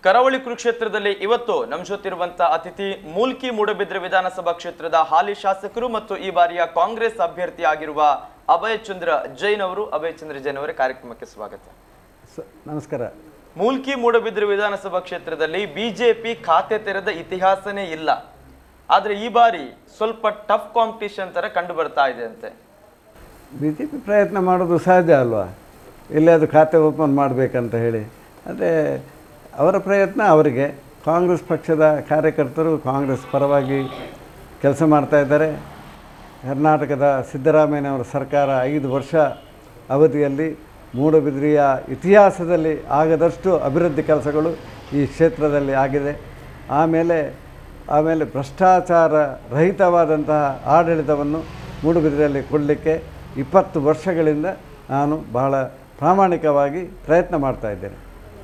ಕರಾವಳಿ ಕುರುಕ್ಷೇತ್ರದಲ್ಲಿ ಇವತ್ತು ನಮ್ಮ ಜೊತಿರುವಂತ ಅತಿಥಿ ಮೂಲ್ಕಿ ಮೂಡಬಿದ್ರೆ ವಿಧಾನಸಭಾ ಕ್ಷೇತ್ರದ ಹಾಲಿ ಶಾಸಕರು ಮತ್ತು ಈ ಬಾರಿಯ ಕಾಂಗ್ರೆಸ್ ಅಭ್ಯರ್ಥಿ ಆಗಿರುವ ಅಭಯ್ ಚಂದ್ರ ಜೈನ್ ಅವರು ಅಭಯ್ ಚಂದ್ರ ಜೈನ್ ಅವರ ಕಾರ್ಯಕ್ರಮಕ್ಕೆ ಸ್ವಾಗತ ಸ- ನಮಸ್ಕಾರ ಮೂಲ್ಕಿ ಮೂಡಬಿದ್ರೆ ವಿಧಾನಸಭಾ ಕ್ಷೇತ್ರದಲ್ಲಿ ಬಿಜೆಪಿ ಖಾತೆ ತೆರೆದ ಇತಿಹಾಸನೇ ಇಲ್ಲ ಆದ್ರೆ ಈ ಬಾರಿ ಸ್ವಲ್ಪ ಟಫ್ ಕಾಂಪಿಟಿಷನ್ ತರ ಕಂಡು ಬರ್ತಾ ಇದೆ ಅಂತೆ ಬಿ ಜೆ ಪಿ ಪ್ರಯತ್ನ ಮಾಡೋದು ಸಹಜ ಅಲ್ವಾ ಎಲ್ಲಿ ಅದು ಖಾತೆ ಓಪನ್ ಮಾಡಬೇಕಂತ ಹೇಳಿ ಅದೇ ಅವರ ಪ್ರಯತ್ನ ಅವರಿಗೆ ಕಾಂಗ್ರೆಸ್ ಪಕ್ಷದ ಕಾರ್ಯಕರ್ತರು ಕಾಂಗ್ರೆಸ್ ಪರವಾಗಿ ಕೆಲಸ ಮಾಡ್ತಾ ಇದ್ದಾರೆ ಕರ್ನಾಟಕದ ಸಿದ್ದರಾಮಯ್ಯನವರ ಸರ್ಕಾರ ಐದು ವರ್ಷ ಅವಧಿಯಲ್ಲಿ ಮೂಡಬಿದ್ರಿಯ ಇತಿಹಾಸದಲ್ಲಿ ಆಗದಷ್ಟು ಅಭಿವೃದ್ಧಿ ಕೆಲಸಗಳು ಈ ಕ್ಷೇತ್ರದಲ್ಲಿ ಆಗಿದೆ ಆಮೇಲೆ ಆಮೇಲೆ ಭ್ರಷ್ಟಾಚಾರ ರಹಿತವಾದಂತಹ ಆಡಳಿತವನ್ನು ಮೂಡುಬಿದಿರೆಯಲ್ಲಿ ಕೊಡಲಿಕ್ಕೆ ಇಪ್ಪತ್ತು ವರ್ಷಗಳಿಂದ ನಾನು ಬಹಳ ಪ್ರಾಮಾಣಿಕವಾಗಿ ಪ್ರಯತ್ನ ಮಾಡ್ತಾ ಇದ್ದೇನೆ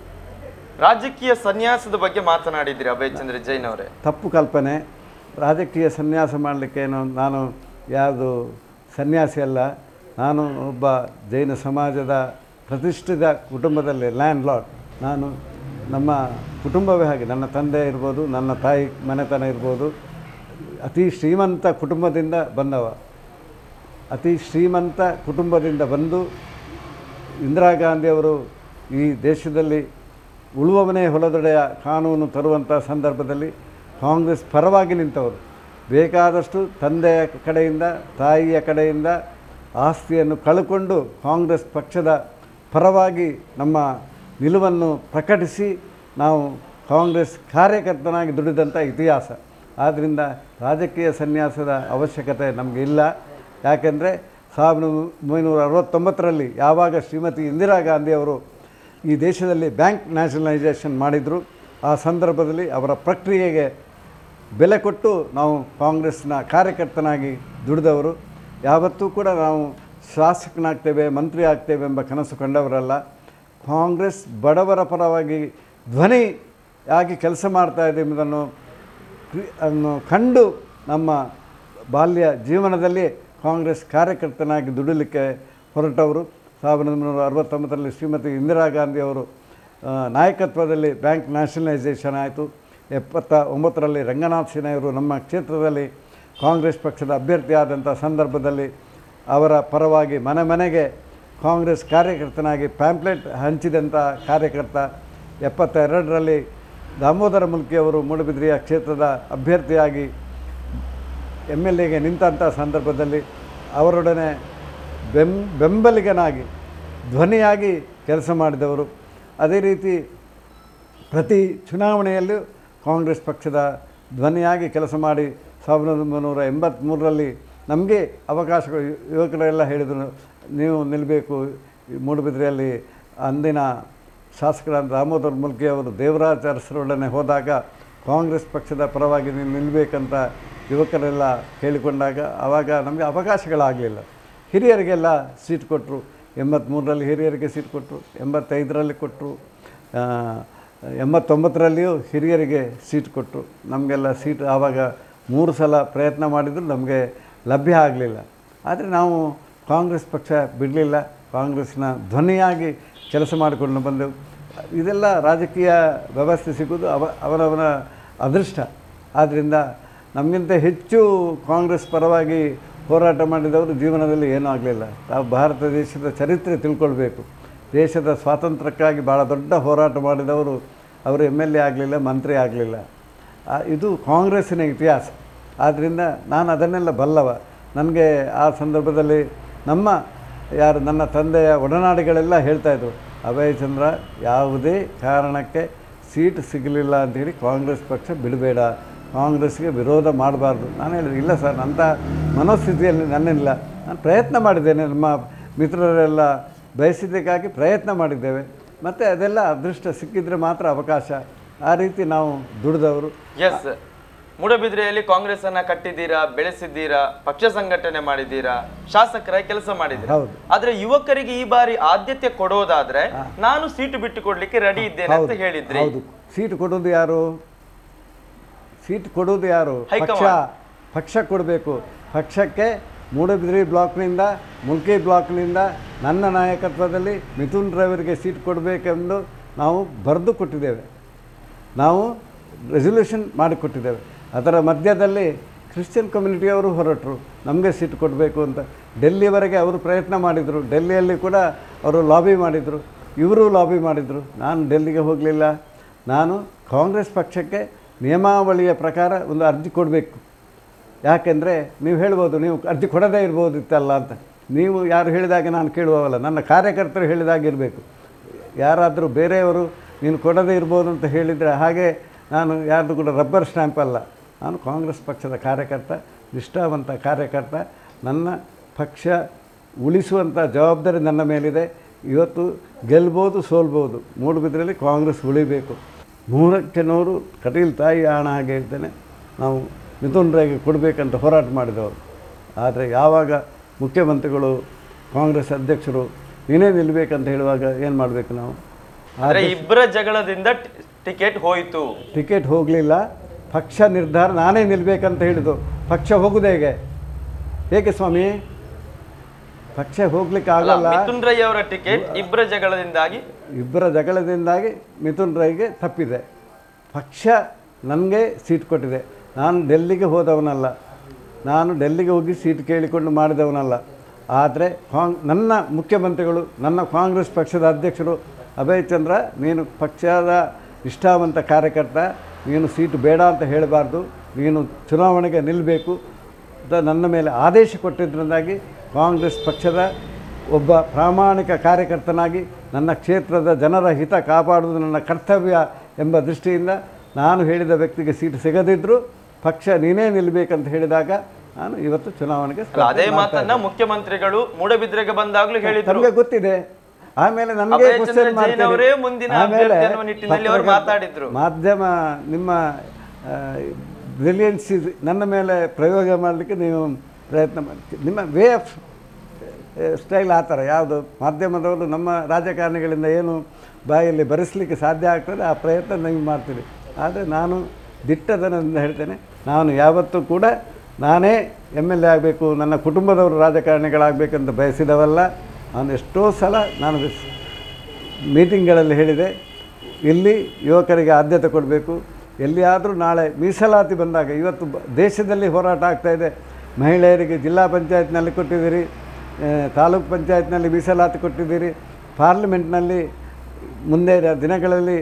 ರಾಜಕೀಯ ಸನ್ಯಾಸದ ಬಗ್ಗೆ ಮಾತನಾಡಿದ್ರಿ ಅಭಯ್ ಚಂದ್ರ ಜೈನ್ ಅವರೇ ತಪ್ಪು ಕಲ್ಪನೆ ರಾಜಕೀಯ ಸನ್ಯಾಸ ಮಾಡಲಿಕ್ಕೇನು ನಾನು ಯಾವುದು ಸನ್ಯಾಸಿ ಅಲ್ಲ ನಾನು ಒಬ್ಬ ಜೈನ ಸಮಾಜದ ಪ್ರತಿಷ್ಠಿತ ಕುಟುಂಬದಲ್ಲಿ ಲ್ಯಾಂಡ್ ಲಾರ್ಡ್ ನಾನು ನಮ್ಮ ಕುಟುಂಬವೇ ಹಾಗೆ ನನ್ನ ತಂದೆ ಇರ್ಬೋದು ನನ್ನ ತಾಯಿ ಮನೆತನ ಇರ್ಬೋದು ಅತಿ ಶ್ರೀಮಂತ ಕುಟುಂಬದಿಂದ ಬಂದವ ಅತಿ ಶ್ರೀಮಂತ ಕುಟುಂಬದಿಂದ ಬಂದು ಇಂದಿರಾ ಗಾಂಧಿಯವರು ಈ ದೇಶದಲ್ಲಿ ಉಳುವವನೇ ಹೊಲದೊಡೆಯ ಕಾನೂನು ತರುವಂಥ ಸಂದರ್ಭದಲ್ಲಿ ಕಾಂಗ್ರೆಸ್ ಪರವಾಗಿ ನಿಂತವರು ಬೇಕಾದಷ್ಟು ತಂದೆಯ ಕಡೆಯಿಂದ ತಾಯಿಯ ಕಡೆಯಿಂದ ಆಸ್ತಿಯನ್ನು ಕಳ್ಕೊಂಡು ಕಾಂಗ್ರೆಸ್ ಪಕ್ಷದ ಪರವಾಗಿ ನಮ್ಮ ನಿಲುವನ್ನು ಪ್ರಕಟಿಸಿ ನಾವು ಕಾಂಗ್ರೆಸ್ ಕಾರ್ಯಕರ್ತನಾಗಿ ದುಡಿದಂಥ ಇತಿಹಾಸ ಆದ್ದರಿಂದ ರಾಜಕೀಯ ಸನ್ಯಾಸದ ಅವಶ್ಯಕತೆ ನಮಗೆ ಇಲ್ಲ ಯಾಕೆಂದರೆ ಸಾವಿರದ ಒಂಬೈನೂರ ಅರವತ್ತೊಂಬತ್ತರಲ್ಲಿ ಯಾವಾಗ ಶ್ರೀಮತಿ ಇಂದಿರಾ ಗಾಂಧಿಯವರು ಈ ದೇಶದಲ್ಲಿ ಬ್ಯಾಂಕ್ ನ್ಯಾಷನಲೈಸೇಷನ್ ಮಾಡಿದರು ಆ ಸಂದರ್ಭದಲ್ಲಿ ಅವರ ಪ್ರಕ್ರಿಯೆಗೆ ಬೆಲೆ ಕೊಟ್ಟು ನಾವು ಕಾಂಗ್ರೆಸ್ನ ಕಾರ್ಯಕರ್ತನಾಗಿ ದುಡಿದವರು ಯಾವತ್ತೂ ಕೂಡ ನಾವು ಶಾಸಕನಾಗ್ತೇವೆ ಮಂತ್ರಿ ಆಗ್ತೇವೆ ಎಂಬ ಕನಸು ಕಂಡವರಲ್ಲ ಕಾಂಗ್ರೆಸ್ ಬಡವರ ಪರವಾಗಿ ಧ್ವನಿಯಾಗಿ ಕೆಲಸ ಮಾಡ್ತಾ ಇದೆ ಎಂಬುದನ್ನು ಕ್ರಿ- ಅನ್ನು ಕಂಡು ನಮ್ಮ ಬಾಲ್ಯ ಜೀವನದಲ್ಲಿ ಕಾಂಗ್ರೆಸ್ ಕಾರ್ಯಕರ್ತನಾಗಿ ದುಡಿಲಿಕ್ಕೆ ಹೊರಟವರು ಸಾವಿರದ ಒಂಬೈನೂರ ಅರವತ್ತೊಂಬತ್ತರಲ್ಲಿ ಶ್ರೀಮತಿ ಇಂದಿರಾ ಗಾಂಧಿ ಅವರು ಆ, ನಾಯಕತ್ವದಲ್ಲಿ ಬ್ಯಾಂಕ್ ನ್ಯಾಷನಲೈಸೇಷನ್ ಆಯಿತು ಎಪ್ಪತ್ತ ಒಂಬತ್ತರಲ್ಲಿ ರಂಗನಾಥ್ ಸಿನ್ಹೆಯವರು ನಮ್ಮ ಕ್ಷೇತ್ರದಲ್ಲಿ ಕಾಂಗ್ರೆಸ್ ಪಕ್ಷದ ಅಭ್ಯರ್ಥಿಯಾದಂಥ ಸಂದರ್ಭದಲ್ಲಿ ಅವರ ಪರವಾಗಿ ಮನೆ ಮನೆಗೆ ಕಾಂಗ್ರೆಸ್ ಕಾರ್ಯಕರ್ತನಾಗಿ ಪ್ಯಾಂಪ್ಲೆಟ್ ಹಂಚಿದಂಥ ಕಾರ್ಯಕರ್ತ ಎಪ್ಪತ್ತೆರಡರಲ್ಲಿ ದಾಮೋದರ ಮುಲ್ಕಿಯವರು ಮೂಡುಬಿದ್ರಿಯ ಕ್ಷೇತ್ರದ ಅಭ್ಯರ್ಥಿಯಾಗಿ ಎಮ್ ಎಲ್ ಎಗೆ ನಿಂತಹ ಸಂದರ್ಭದಲ್ಲಿ ಅವರೊಡನೆ ಬೆಂ ಬೆಂಬಲಿಗನಾಗಿ ಧ್ವನಿಯಾಗಿ ಕೆಲಸ ಮಾಡಿದವರು ಅದೇ ರೀತಿ ಪ್ರತಿ ಚುನಾವಣೆಯಲ್ಲೂ ಕಾಂಗ್ರೆಸ್ ಪಕ್ಷದ ಧ್ವನಿಯಾಗಿ ಕೆಲಸ ಮಾಡಿ ಸಾವಿರದ ಒಂಬೈನೂರ ಎಂಬತ್ತ್ಮೂರರಲ್ಲಿ ನಮಗೆ ಅವಕಾಶಗಳು ಯು- ಯುವಕರೆಲ್ಲ ಹೇಳಿದರು ನೀವು ನಿಲ್ಲಬೇಕು ಈ ಮೂಡುಬಿದ್ರೆಯಲ್ಲಿ ಅಂದಿನ ಶಾಸಕರಾದ ದಾಮೋದರ್ ಮುಲ್ಕಿ ಅವರು ದೇವರಾಜ್ ಅರಸರೊಡನೆ ಹೋದಾಗ ಕಾಂಗ್ರೆಸ್ ಪಕ್ಷದ ಪರವಾಗಿ ನೀವು ನಿಲ್ಲಬೇಕಂತ ಯುವಕರೆಲ್ಲ ಕೇಳಿಕೊಂಡಾಗ ಆವಾಗ ನಮಗೆ ಅವಕಾಶಗಳಾಗಲಿಲ್ಲ ಹಿರಿಯರಿಗೆಲ್ಲ ಸೀಟ್ ಕೊಟ್ಟರು ಎಂಬತ್ತ್ಮೂರರಲ್ಲಿ ಹಿರಿಯರಿಗೆ ಸೀಟ್ ಕೊಟ್ಟರು ಎಂಬತ್ತೈದರಲ್ಲಿ ಕೊಟ್ಟರು ಎಂಬತ್ತೊಂಬತ್ತರಲ್ಲಿಯೂ ಹಿರಿಯರಿಗೆ ಸೀಟ್ ಕೊಟ್ಟರು ನಮಗೆಲ್ಲ ಸೀಟ್ ಆವಾಗ ಮೂರು ಸಲ ಪ್ರಯತ್ನ ಮಾಡಿದರೂ ನಮಗೆ ಲಭ್ಯ ಆಗಲಿಲ್ಲ ಆದರೆ ನಾವು ಕಾಂಗ್ರೆಸ್ ಪಕ್ಷ ಬಿಡಲಿಲ್ಲ ಕಾಂಗ್ರೆಸ್ನ ಧ್ವನಿಯಾಗಿ ಕೆಲಸ ಮಾಡಿಕೊಂಡು ಬಂದೆವು ಇದೆಲ್ಲ ರಾಜಕೀಯ ವ್ಯವಸ್ಥೆ ಸಿಗೋದು ಅವ ಅವನವನ ಅದೃಷ್ಟ ಆದ್ದರಿಂದ ನಮಗಿಂತ ಹೆಚ್ಚು ಕಾಂಗ್ರೆಸ್ ಪರವಾಗಿ ಹೋರಾಟ ಮಾಡಿದವರು ಜೀವನದಲ್ಲಿ ಏನೂ ಆಗಲಿಲ್ಲ ನಾವು ಭಾರತ ದೇಶದ ಚರಿತ್ರೆ ತಿಳ್ಕೊಳ್ಬೇಕು ದೇಶದ ಸ್ವಾತಂತ್ರ್ಯಕ್ಕಾಗಿ ಭಾಳ ದೊಡ್ಡ ಹೋರಾಟ ಮಾಡಿದವರು ಅವರು ಎಮ್ ಎಲ್ ಎ ಆಗಲಿಲ್ಲ ಮಂತ್ರಿ ಆಗಲಿಲ್ಲ ಇದು ಕಾಂಗ್ರೆಸ್ಸಿನ ಇತಿಹಾಸ ಆದ್ದರಿಂದ ನಾನು ಅದನ್ನೆಲ್ಲ ಬಲ್ಲವ ನನಗೆ ಆ ಸಂದರ್ಭದಲ್ಲಿ ನಮ್ಮ ಯಾರು ನನ್ನ ತಂದೆಯ ಒಡನಾಡಿಗಳೆಲ್ಲ ಹೇಳ್ತಾಯಿದ್ರು ಅಭಯ್ ಚಂದ್ರ ಯಾವುದೇ ಕಾರಣಕ್ಕೆ ಸೀಟ್ ಸಿಗಲಿಲ್ಲ ಅಂಥೇಳಿ ಕಾಂಗ್ರೆಸ್ ಪಕ್ಷ ಬಿಡಬೇಡ ಕಾಂಗ್ರೆಸ್ಗೆ ವಿರೋಧ ಮಾಡಬಾರ್ದು ನಾನು ಹೇಳಿದೆ ಇಲ್ಲ ಸರ್ ಅಂಥ ಮನೋಸ್ಥಿತಿಯಲ್ಲಿ ನನ್ನಿಲ್ಲ ನಾನು ಪ್ರಯತ್ನ ಮಾಡಿದ್ದೇನೆ ನಮ್ಮ ಮಿತ್ರರೆಲ್ಲ ಬಯಸಿದ್ದಕ್ಕಾಗಿ ಪ್ರಯತ್ನ ಮಾಡಿದ್ದೇವೆ ಮತ್ತು ಅದೆಲ್ಲ ಅದೃಷ್ಟ ಸಿಕ್ಕಿದ್ರೆ ಮಾತ್ರ ಅವಕಾಶ ಆ ರೀತಿ ನಾವು ದುಡಿದವರು ಎಸ್ ಮೂಡಬಿದ್ರೆಯಲ್ಲಿ ಕಾಂಗ್ರೆಸ್ ಅನ್ನ ಕಟ್ಟಿದ್ದೀರಾ ಬೆಳೆಸಿದ್ದೀರಾ ಪಕ್ಷ ಸಂಘಟನೆ ಮಾಡಿದ್ದೀರಾ ಶಾಸಕರಾಗಿ ಕೆಲಸ ಮಾಡಿದ್ದೀರಾ ಹೌದು. ಆದ್ರೆ ಯುವಕರಿಗೆ ಈ ಬಾರಿ ಆದ್ಯತೆ ಕೊಡೋದಾದ್ರೆ ನಾನು ಸೀಟು ಬಿಟ್ಟು ಕೊಡ್ಲಿಕ್ಕೆ ರೆಡಿ ಇದ್ದೇನೆ ಅಂತ ಹೌದು ಹೇಳಿದ್ರಿ ಹೌದು ಸೀಟ್ ಕೊಡೋದು ಯಾರು ಸೀಟ್ ಕೊಡೋದು ಯಾರು ಪಕ್ಷ ಹೈಕಮಾಂಡ್. ಪಕ್ಷ ಕೊಡಬೇಕು ಪಕ್ಷಕ್ಕೆ ಮೂಡಬಿದ್ರಿ ಬ್ಲಾಕ್ನಿಂದ ಮುಲ್ಕಿ ಬ್ಲಾಕ್ನಿಂದ ನನ್ನ ನಾಯಕತ್ವದಲ್ಲಿ ಮಿಥುನ್ ಡ್ರೈವರ್ಗೆ ಸೀಟ್ ಕೊಡಬೇಕೆಂದು ನಾವು ಬರೆದು ಕೊಟ್ಟಿದ್ದೇವೆ ನಾವು ರೆಸೊಲ್ಯೂಷನ್ ಮಾಡಿಕೊಟ್ಟಿದ್ದೇವೆ ಅದರ ಮಧ್ಯದಲ್ಲಿ ಕ್ರಿಶ್ಚಿಯನ್ ಕಮ್ಯುನಿಟಿಯವರು ಹೊರಟರು ನಮಗೆ ಸೀಟ್ ಕೊಡಬೇಕು ಅಂತ ಡೆಲ್ಲಿವರೆಗೆ ಅವರು ಪ್ರಯತ್ನ ಮಾಡಿದರು ಡೆಲ್ಲಿಯಲ್ಲಿ ಕೂಡ ಅವರು ಲಾಬಿ ಮಾಡಿದರು ಇವರು ಲಾಬಿ ಮಾಡಿದರು ನಾನು ಡೆಲ್ಲಿಗೆ ಹೋಗಲಿಲ್ಲ ನಾನು ಕಾಂಗ್ರೆಸ್ ಪಕ್ಷಕ್ಕೆ ನಿಯಮಾವಳಿಯ ಪ್ರಕಾರ ಒಂದು ಅರ್ಜಿ ಕೊಡಬೇಕು ಯಾಕೆಂದರೆ ನೀವು ಹೇಳ್ಬೋದು ನೀವು ಅರ್ಜಿ ಕೊಡದೇ ಇರ್ಬೋದಿತ್ತಲ್ಲ ಅಂತ ನೀವು ಯಾರು ಹೇಳಿದಾಗ ನಾನು ಕೇಳುವವಲ್ಲ ನನ್ನ ಕಾರ್ಯಕರ್ತರು ಹೇಳಿದಾಗ ಇರಬೇಕು ಯಾರಾದರೂ ಬೇರೆಯವರು ನೀನು ಕೊಡದೇ ಇರ್ಬೋದು ಅಂತ ಹೇಳಿದರೆ ಹಾಗೆ ನಾನು ಯಾರ್ದು ಕೂಡ ರಬ್ಬರ್ ಸ್ಟ್ಯಾಂಪ್ ಅಲ್ಲ ನಾನು ಕಾಂಗ್ರೆಸ್ ಪಕ್ಷದ ಕಾರ್ಯಕರ್ತ ನಿಷ್ಠಾವಂತ ಕಾರ್ಯಕರ್ತ ನನ್ನ ಪಕ್ಷ ಉಳಿಸುವಂಥ ಜವಾಬ್ದಾರಿ ನನ್ನ ಮೇಲಿದೆ ಇವತ್ತು ಗೆಲ್ಬೋದು ಸೋಲ್ಬೋದು ಮೂಡುಬಿದ್ರಲ್ಲಿ ಕಾಂಗ್ರೆಸ್ ಉಳಿಬೇಕು ನೂರಕ್ಕೆ ನೂರು ಕಟೀಲ್ ತಾಯಿ ಹಣ ಹಾಗೆ ಇರ್ತೇನೆ ನಾವು ಮಿಥುನ್ ರೈಗೆ ಕೊಡಬೇಕಂತ ಹೋರಾಟ ಮಾಡಿದವರು ಆದರೆ ಯಾವಾಗ ಮುಖ್ಯಮಂತ್ರಿಗಳು ಕಾಂಗ್ರೆಸ್ ಅಧ್ಯಕ್ಷರು ನೀನೇ ನಿಲ್ಲಬೇಕಂತ ಹೇಳುವಾಗ ಏನು ಮಾಡಬೇಕು ನಾವು ಅಂದ್ರೆ ಇಬ್ಬರ ಜಗಳದಿಂದ ಟಿ- ಟಿಕೆಟ್ ಹೋಯಿತು ಟಿಕೆಟ್ ಹೋಗಲಿಲ್ಲ ಪಕ್ಷ ನಿರ್ಧಾರ ನಾನೇ ನಿಲ್ಲಬೇಕಂತ ಹೇಳಿದ್ದು ಪಕ್ಷ ಹೋಗುದು ಹೇಗೆ ಹೇಗೆ ಸ್ವಾಮಿ ಪಕ್ಷ ಹೋಗ್ಲಿಕ್ಕೆ ಅಲ್ಲ ಆಗಲ್ಲ ಮಿಥುನ್ ರೈ ಅವರ ಟಿಕೆಟ್ ಇಬ್ಬರ ಜಗಳದಿಂದಾಗಿ ಇಬ್ಬರ ಜಗಳದಿಂದಾಗಿ ಮಿಥುನ್ ರೈಗೆ ತಪ್ಪಿದೆ ಪಕ್ಷ ನನಗೆ ಸೀಟ್ ಕೊಟ್ಟಿದೆ ನಾನು ಡೆಲ್ಲಿಗೆ ಹೋದವನಲ್ಲ ನಾನು ಡೆಲ್ಲಿಗೆ ಹೋಗಿ ಸೀಟ್ ಕೇಳಿಕೊಂಡು ಮಾಡಿದವನಲ್ಲ ಆದರೆ ಕಾಂಗ್ ನನ್ನ ಮುಖ್ಯಮಂತ್ರಿಗಳು ನನ್ನ ಕಾಂಗ್ರೆಸ್ ಪಕ್ಷದ ಅಧ್ಯಕ್ಷರು ಅಭಯ್ ಚಂದ್ರ ನೀನು ಪಕ್ಷದ ನಿಷ್ಠಾವಂತ ಕಾರ್ಯಕರ್ತ ನೀನು ಸೀಟು ಬೇಡ ಅಂತ ಹೇಳಬಾರ್ದು ನೀನು ಚುನಾವಣೆಗೆ ನಿಲ್ಲಬೇಕು ಅಂತ ನನ್ನ ಮೇಲೆ ಆದೇಶ ಕೊಟ್ಟಿದ್ದರಿಂದಾಗಿ ಕಾಂಗ್ರೆಸ್ ಪಕ್ಷದ ಒಬ್ಬ ಪ್ರಾಮಾಣಿಕ ಕಾರ್ಯಕರ್ತನಾಗಿ ನನ್ನ ಕ್ಷೇತ್ರದ ಜನರ ಹಿತ ಕಾಪಾಡುವುದು ನನ್ನ ಕರ್ತವ್ಯ ಎಂಬ ದೃಷ್ಟಿಯಿಂದ ನಾನು ಹೇಳಿದ ವ್ಯಕ್ತಿಗೆ ಸೀಟು ಸಿಗದಿದ್ದರೂ ಪಕ್ಷ ನೀನೇ ನಿಲ್ಲಬೇಕಂತ ಹೇಳಿದಾಗ ನಾನು ಇವತ್ತು ಚುನಾವಣೆಗೆ ಅಲ್ಲ, ಅದೇ ಸ್ಪರ್ಧೆ ಮಾಡ್ತಾ ಮಾತನ್ನ ಮುಖ್ಯಮಂತ್ರಿಗಳು ಮೂಡಬಿದ್ರೆಗೆ ಬಂದಾಗ್ಲೂ ಹೇಳಿದ್ರು ನಮಗೆ ಗೊತ್ತಿದೆ ಆಮೇಲೆ ನನಗೆ ಅಭಯ ಚಂದ್ರ ಕ್ವಶನ್ ಜೈನ್ ಮಾಡ್ತೀರಿ. ಅವರೇ ಮುಂದಿನ ಆಮೇಲೆ ಅಭ್ಯರ್ಥಿ ಅನ್ನುವ ನಿಟ್ಟಿನಲ್ಲಿ ಅವರು ಪತ್ರಕರ್ತ- ಮಾತಾಡಿದ್ರು. ಮಾಧ್ಯಮ ನಿಮ್ಮ ಬ್ರಿಲಿಯನ್ಸ್ ನನ್ನ ಮೇಲೆ ಪ್ರಯೋಗ ಮಾಡಲಿಕ್ಕೆ ನೀವು ಪ್ರಯತ್ನ ಮಾಡಿ ನಿಮ್ಮ ವೇ ಆಫ್ ಸ್ಟೈಲ್ ಆ ಥರ ಯಾವುದು ಮಾಧ್ಯಮದವರು ನಮ್ಮ ರಾಜಕಾರಣಿಗಳಿಂದ ಏನು ಬಾಯಲ್ಲಿ ಬರೆಸಲಿಕ್ಕೆ ಸಾಧ್ಯ ಆಗ್ತದೆ ಆ ಪ್ರಯತ್ನ ನೀವು ಮಾಡ್ತೀರಿ ಆದರೆ ನಾನು ದಿಟ್ಟತನದಿಂದ ಹೇಳ್ತೇನೆ ನಾನು ಯಾವತ್ತೂ ಕೂಡ ನಾನೇ ಎಮ್ ಎಲ್ ಎ ಆಗಬೇಕು ನನ್ನ ಕುಟುಂಬದವರು ರಾಜಕಾರಣಿಗಳಾಗಬೇಕಂತ ಬಯಸಿದವಲ್ಲ ನಾನು ಎಷ್ಟೋ ಸಲ ನಾನು ವಿಸ್- ಮೀಟಿಂಗ್ಗಳಲ್ಲಿ ಹೇಳಿದೆ ಇಲ್ಲಿ ಯುವಕರಿಗೆ ಆದ್ಯತೆ ಕೊಡಬೇಕು ಎಲ್ಲಿಯಾದರೂ ನಾಳೆ ಮೀಸಲಾತಿ ಬಂದಾಗ ಇವತ್ತು ಬ- ದೇಶದಲ್ಲಿ ಹೋರಾಟ ಆಗ್ತಾ ಇದೆ ಮಹಿಳೆಯರಿಗೆ ಜಿಲ್ಲಾ ಪಂಚಾಯತ್ನಲ್ಲಿ ಕೊಟ್ಟಿದ್ದೀರಿ ಆ, ತಾಲೂಕ್ ಪಂಚಾಯತ್ನಲ್ಲಿ ಮೀಸಲಾತಿ ಕೊಟ್ಟಿದ್ದೀರಿ ಪಾರ್ಲಿಮೆಂಟ್ನಲ್ಲಿ ಮುಂದೆ ರ- ದಿನಗಳಲ್ಲಿ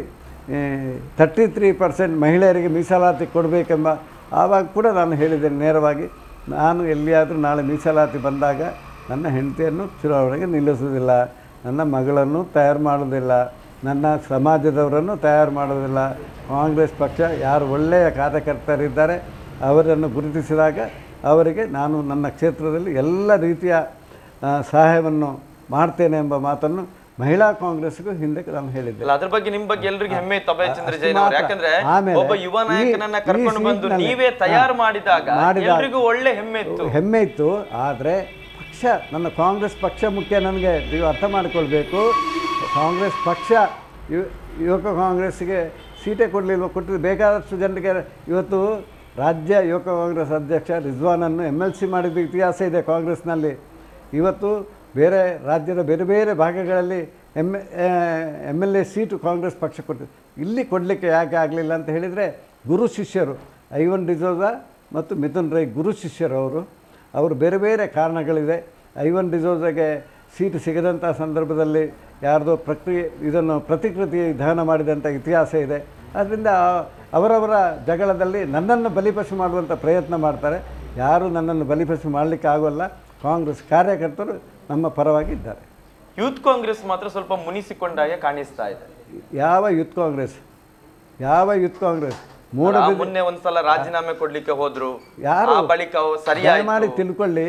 ತರ್ಟಿ ತ್ರೀ ಪರ್ಸೆಂಟ್ ಮಹಿಳೆಯರಿಗೆ ಮೀಸಲಾತಿ ಕೊಡಬೇಕೆಂಬ ಆವಾಗ ಕೂಡ ನಾನು ಹೇಳಿದ್ದೇನೆ ನೇರವಾಗಿ ನಾನು ಎಲ್ಲಿಯಾದರೂ ನಾಳೆ ಮೀಸಲಾತಿ ಬಂದಾಗ ನನ್ನ ಹೆಂಡತಿಯನ್ನು ಚುನಾವಣೆಗೆ ನಿಲ್ಲಿಸುವುದಿಲ್ಲ ನನ್ನ ಮಗಳನ್ನು ತಯಾರು ಮಾಡೋದಿಲ್ಲ ನನ್ನ ಸಮಾಜದವರನ್ನು ತಯಾರು ಮಾಡೋದಿಲ್ಲ ಕಾಂಗ್ರೆಸ್ ಪಕ್ಷ ಯಾರು ಒಳ್ಳೆಯ ಕಾರ್ಯಕರ್ತರಿದ್ದಾರೆ ಅವರನ್ನು ಗುರುತಿಸಿದಾಗ ಅವರಿಗೆ ನಾನು ನನ್ನ ಕ್ಷೇತ್ರದಲ್ಲಿ ಎಲ್ಲ ರೀತಿಯ ಆ, ಸಹಾಯವನ್ನು ಮಾಡ್ತೇನೆ ಎಂಬ ಮಾತನ್ನು ಮಹಿಳಾ ಕಾಂಗ್ರೆಸ್ಗೂ ಹಿಂದೆ ನಾನು ಹೇಳಿದ್ದೆ ಅಲ್ಲ ಅದ್ರ ಬಗ್ಗೆ ನಿಮ್ ಬಗ್ಗೆ ಎಲ್ರಿಗೂ ಹೆಮ್ಮೆ ಇತ್ತು ಅಭಯ ಚಂದ್ರ ಅಷ್ಟು ಜೈನ್ ಅವರು ಮಾತ್ರ. ಯಾಕಂದ್ರೆ ಆಮೇಲೆ ಒಬ್ಬ ಯುವ ಈ- ನಾಯಕನನ್ನ ಈ ಕರ್ಕೊಂಡು ಬಂದು ಸೀಟ್ನಲ್ಲಿ- ನೀವೇ ತಯಾರು ಮಾಡಿದಾಗ ಮಾಡಿದಾಗ- ಎಲ್ರಿಗೂ ಒಳ್ಳೆ ಹೆಮ್ಮೆ ಇತ್ತು ಹೆಮ್ಮೆ ಇತ್ತು ಆದರೆ ಪಕ್ಷ ನನ್ನ ಕಾಂಗ್ರೆಸ್ ಪಕ್ಷ ಮುಖ್ಯ ನನಗೆ ನೀವು ಅರ್ಥ ಮಾಡಿಕೊಳ್ಬೇಕು ಕಾಂಗ್ರೆಸ್ ಪಕ್ಷ ಯು- ಯುವಕ ಕಾಂಗ್ರೆಸ್ಸಿಗೆ ಸೀಟೇ ಕೊಡಲಿಲ್ವ ಕೊಟ್ಟಿದ್ದು ಬೇಕಾದಷ್ಟು ಜನರಿಗೆ ಇವತ್ತು ರಾಜ್ಯ ಯುವಕ ಕಾಂಗ್ರೆಸ್ ಅಧ್ಯಕ್ಷ ರಿಜ್ವಾನನ್ನು ಎಮ್ ಎಲ್ ಸಿ ಮಾಡಿದ ಇತಿಹಾಸ ಇದೆ ಕಾಂಗ್ರೆಸ್ನಲ್ಲಿ ಇವತ್ತು ಬೇರೆ ರಾಜ್ಯದ ಬೇರೆ ಬೇರೆ ಭಾಗಗಳಲ್ಲಿ M M L A seat Congress ಪಕ್ಷ ಕೊಟ್ಟಿದೆ ಇಲ್ಲಿ ಕೊಡಲಿಕ್ಕೆ ಯಾಕೆ ಆಗಲಿಲ್ಲ ಅಂತ ಹೇಳಿದರೆ ಗುರು ಶಿಷ್ಯರು ಐವನ್ ಡಿಸೋಜ ಮತ್ತು ಮಿಥುನ್ ರೈ ಗುರು ಶಿಷ್ಯರು ಅವರು ಅವರು ಬೇರೆ ಬೇರೆ ಕಾರಣಗಳಿದೆ ಐವನ್ ಡಿಸೋಜಗೆ ಸೀಟು ಸಿಗದಂಥ ಸಂದರ್ಭದಲ್ಲಿ ಯಾರ್ದೋ ಪ್ರಕ್ರಿಯೆ ಇದನ್ನು ಪ್ರತಿಕೃತಿ ದಹನ ಮಾಡಿದಂಥ ಇತಿಹಾಸ ಇದೆ ಆದ್ದರಿಂದ ಅವರವರ ಜಗಳದಲ್ಲಿ ನನ್ನನ್ನು ಬಲಿಪಶು ಮಾಡುವಂಥ ಪ್ರಯತ್ನ ಮಾಡ್ತಾರೆ ಯಾರು ನನ್ನನ್ನು ಬಲಿಪಶು ಮಾಡಲಿಕ್ಕೆ ಆಗೋಲ್ಲ ಕಾಂಗ್ರೆಸ್ ಕಾರ್ಯಕರ್ತರು ನಮ್ಮ ಪರವಾಗಿ ಇದ್ದಾರೆ ಯೂತ್ ಕಾಂಗ್ರೆಸ್ ಮಾತ್ರ ಸ್ವಲ್ಪ ಮುನಿಸಿಕೊಂಡಾಗೆ ಕಾಣಿಸ್ತಾ ಇದೆ ಯಾವ ಯೂತ್ ಕಾಂಗ್ರೆಸ್ ಯಾವ ಯೂತ್ ಕಾಂಗ್ರೆಸ್ ಮೂಡ ಆ ಮೊನ್ನೆ ಒಂದ್ಸಲ ರಾಜೀನಾಮೆ ಕೊಡ್ಲಿಕ್ಕೆ ಹೋದ್ರು ಯಾರು? ಆ ಬಳಿಕ ಅವು ದಯಮಾಡಿ ಸರಿಯಾಗಿ ತಿಳ್ಕೊಳ್ಳಿ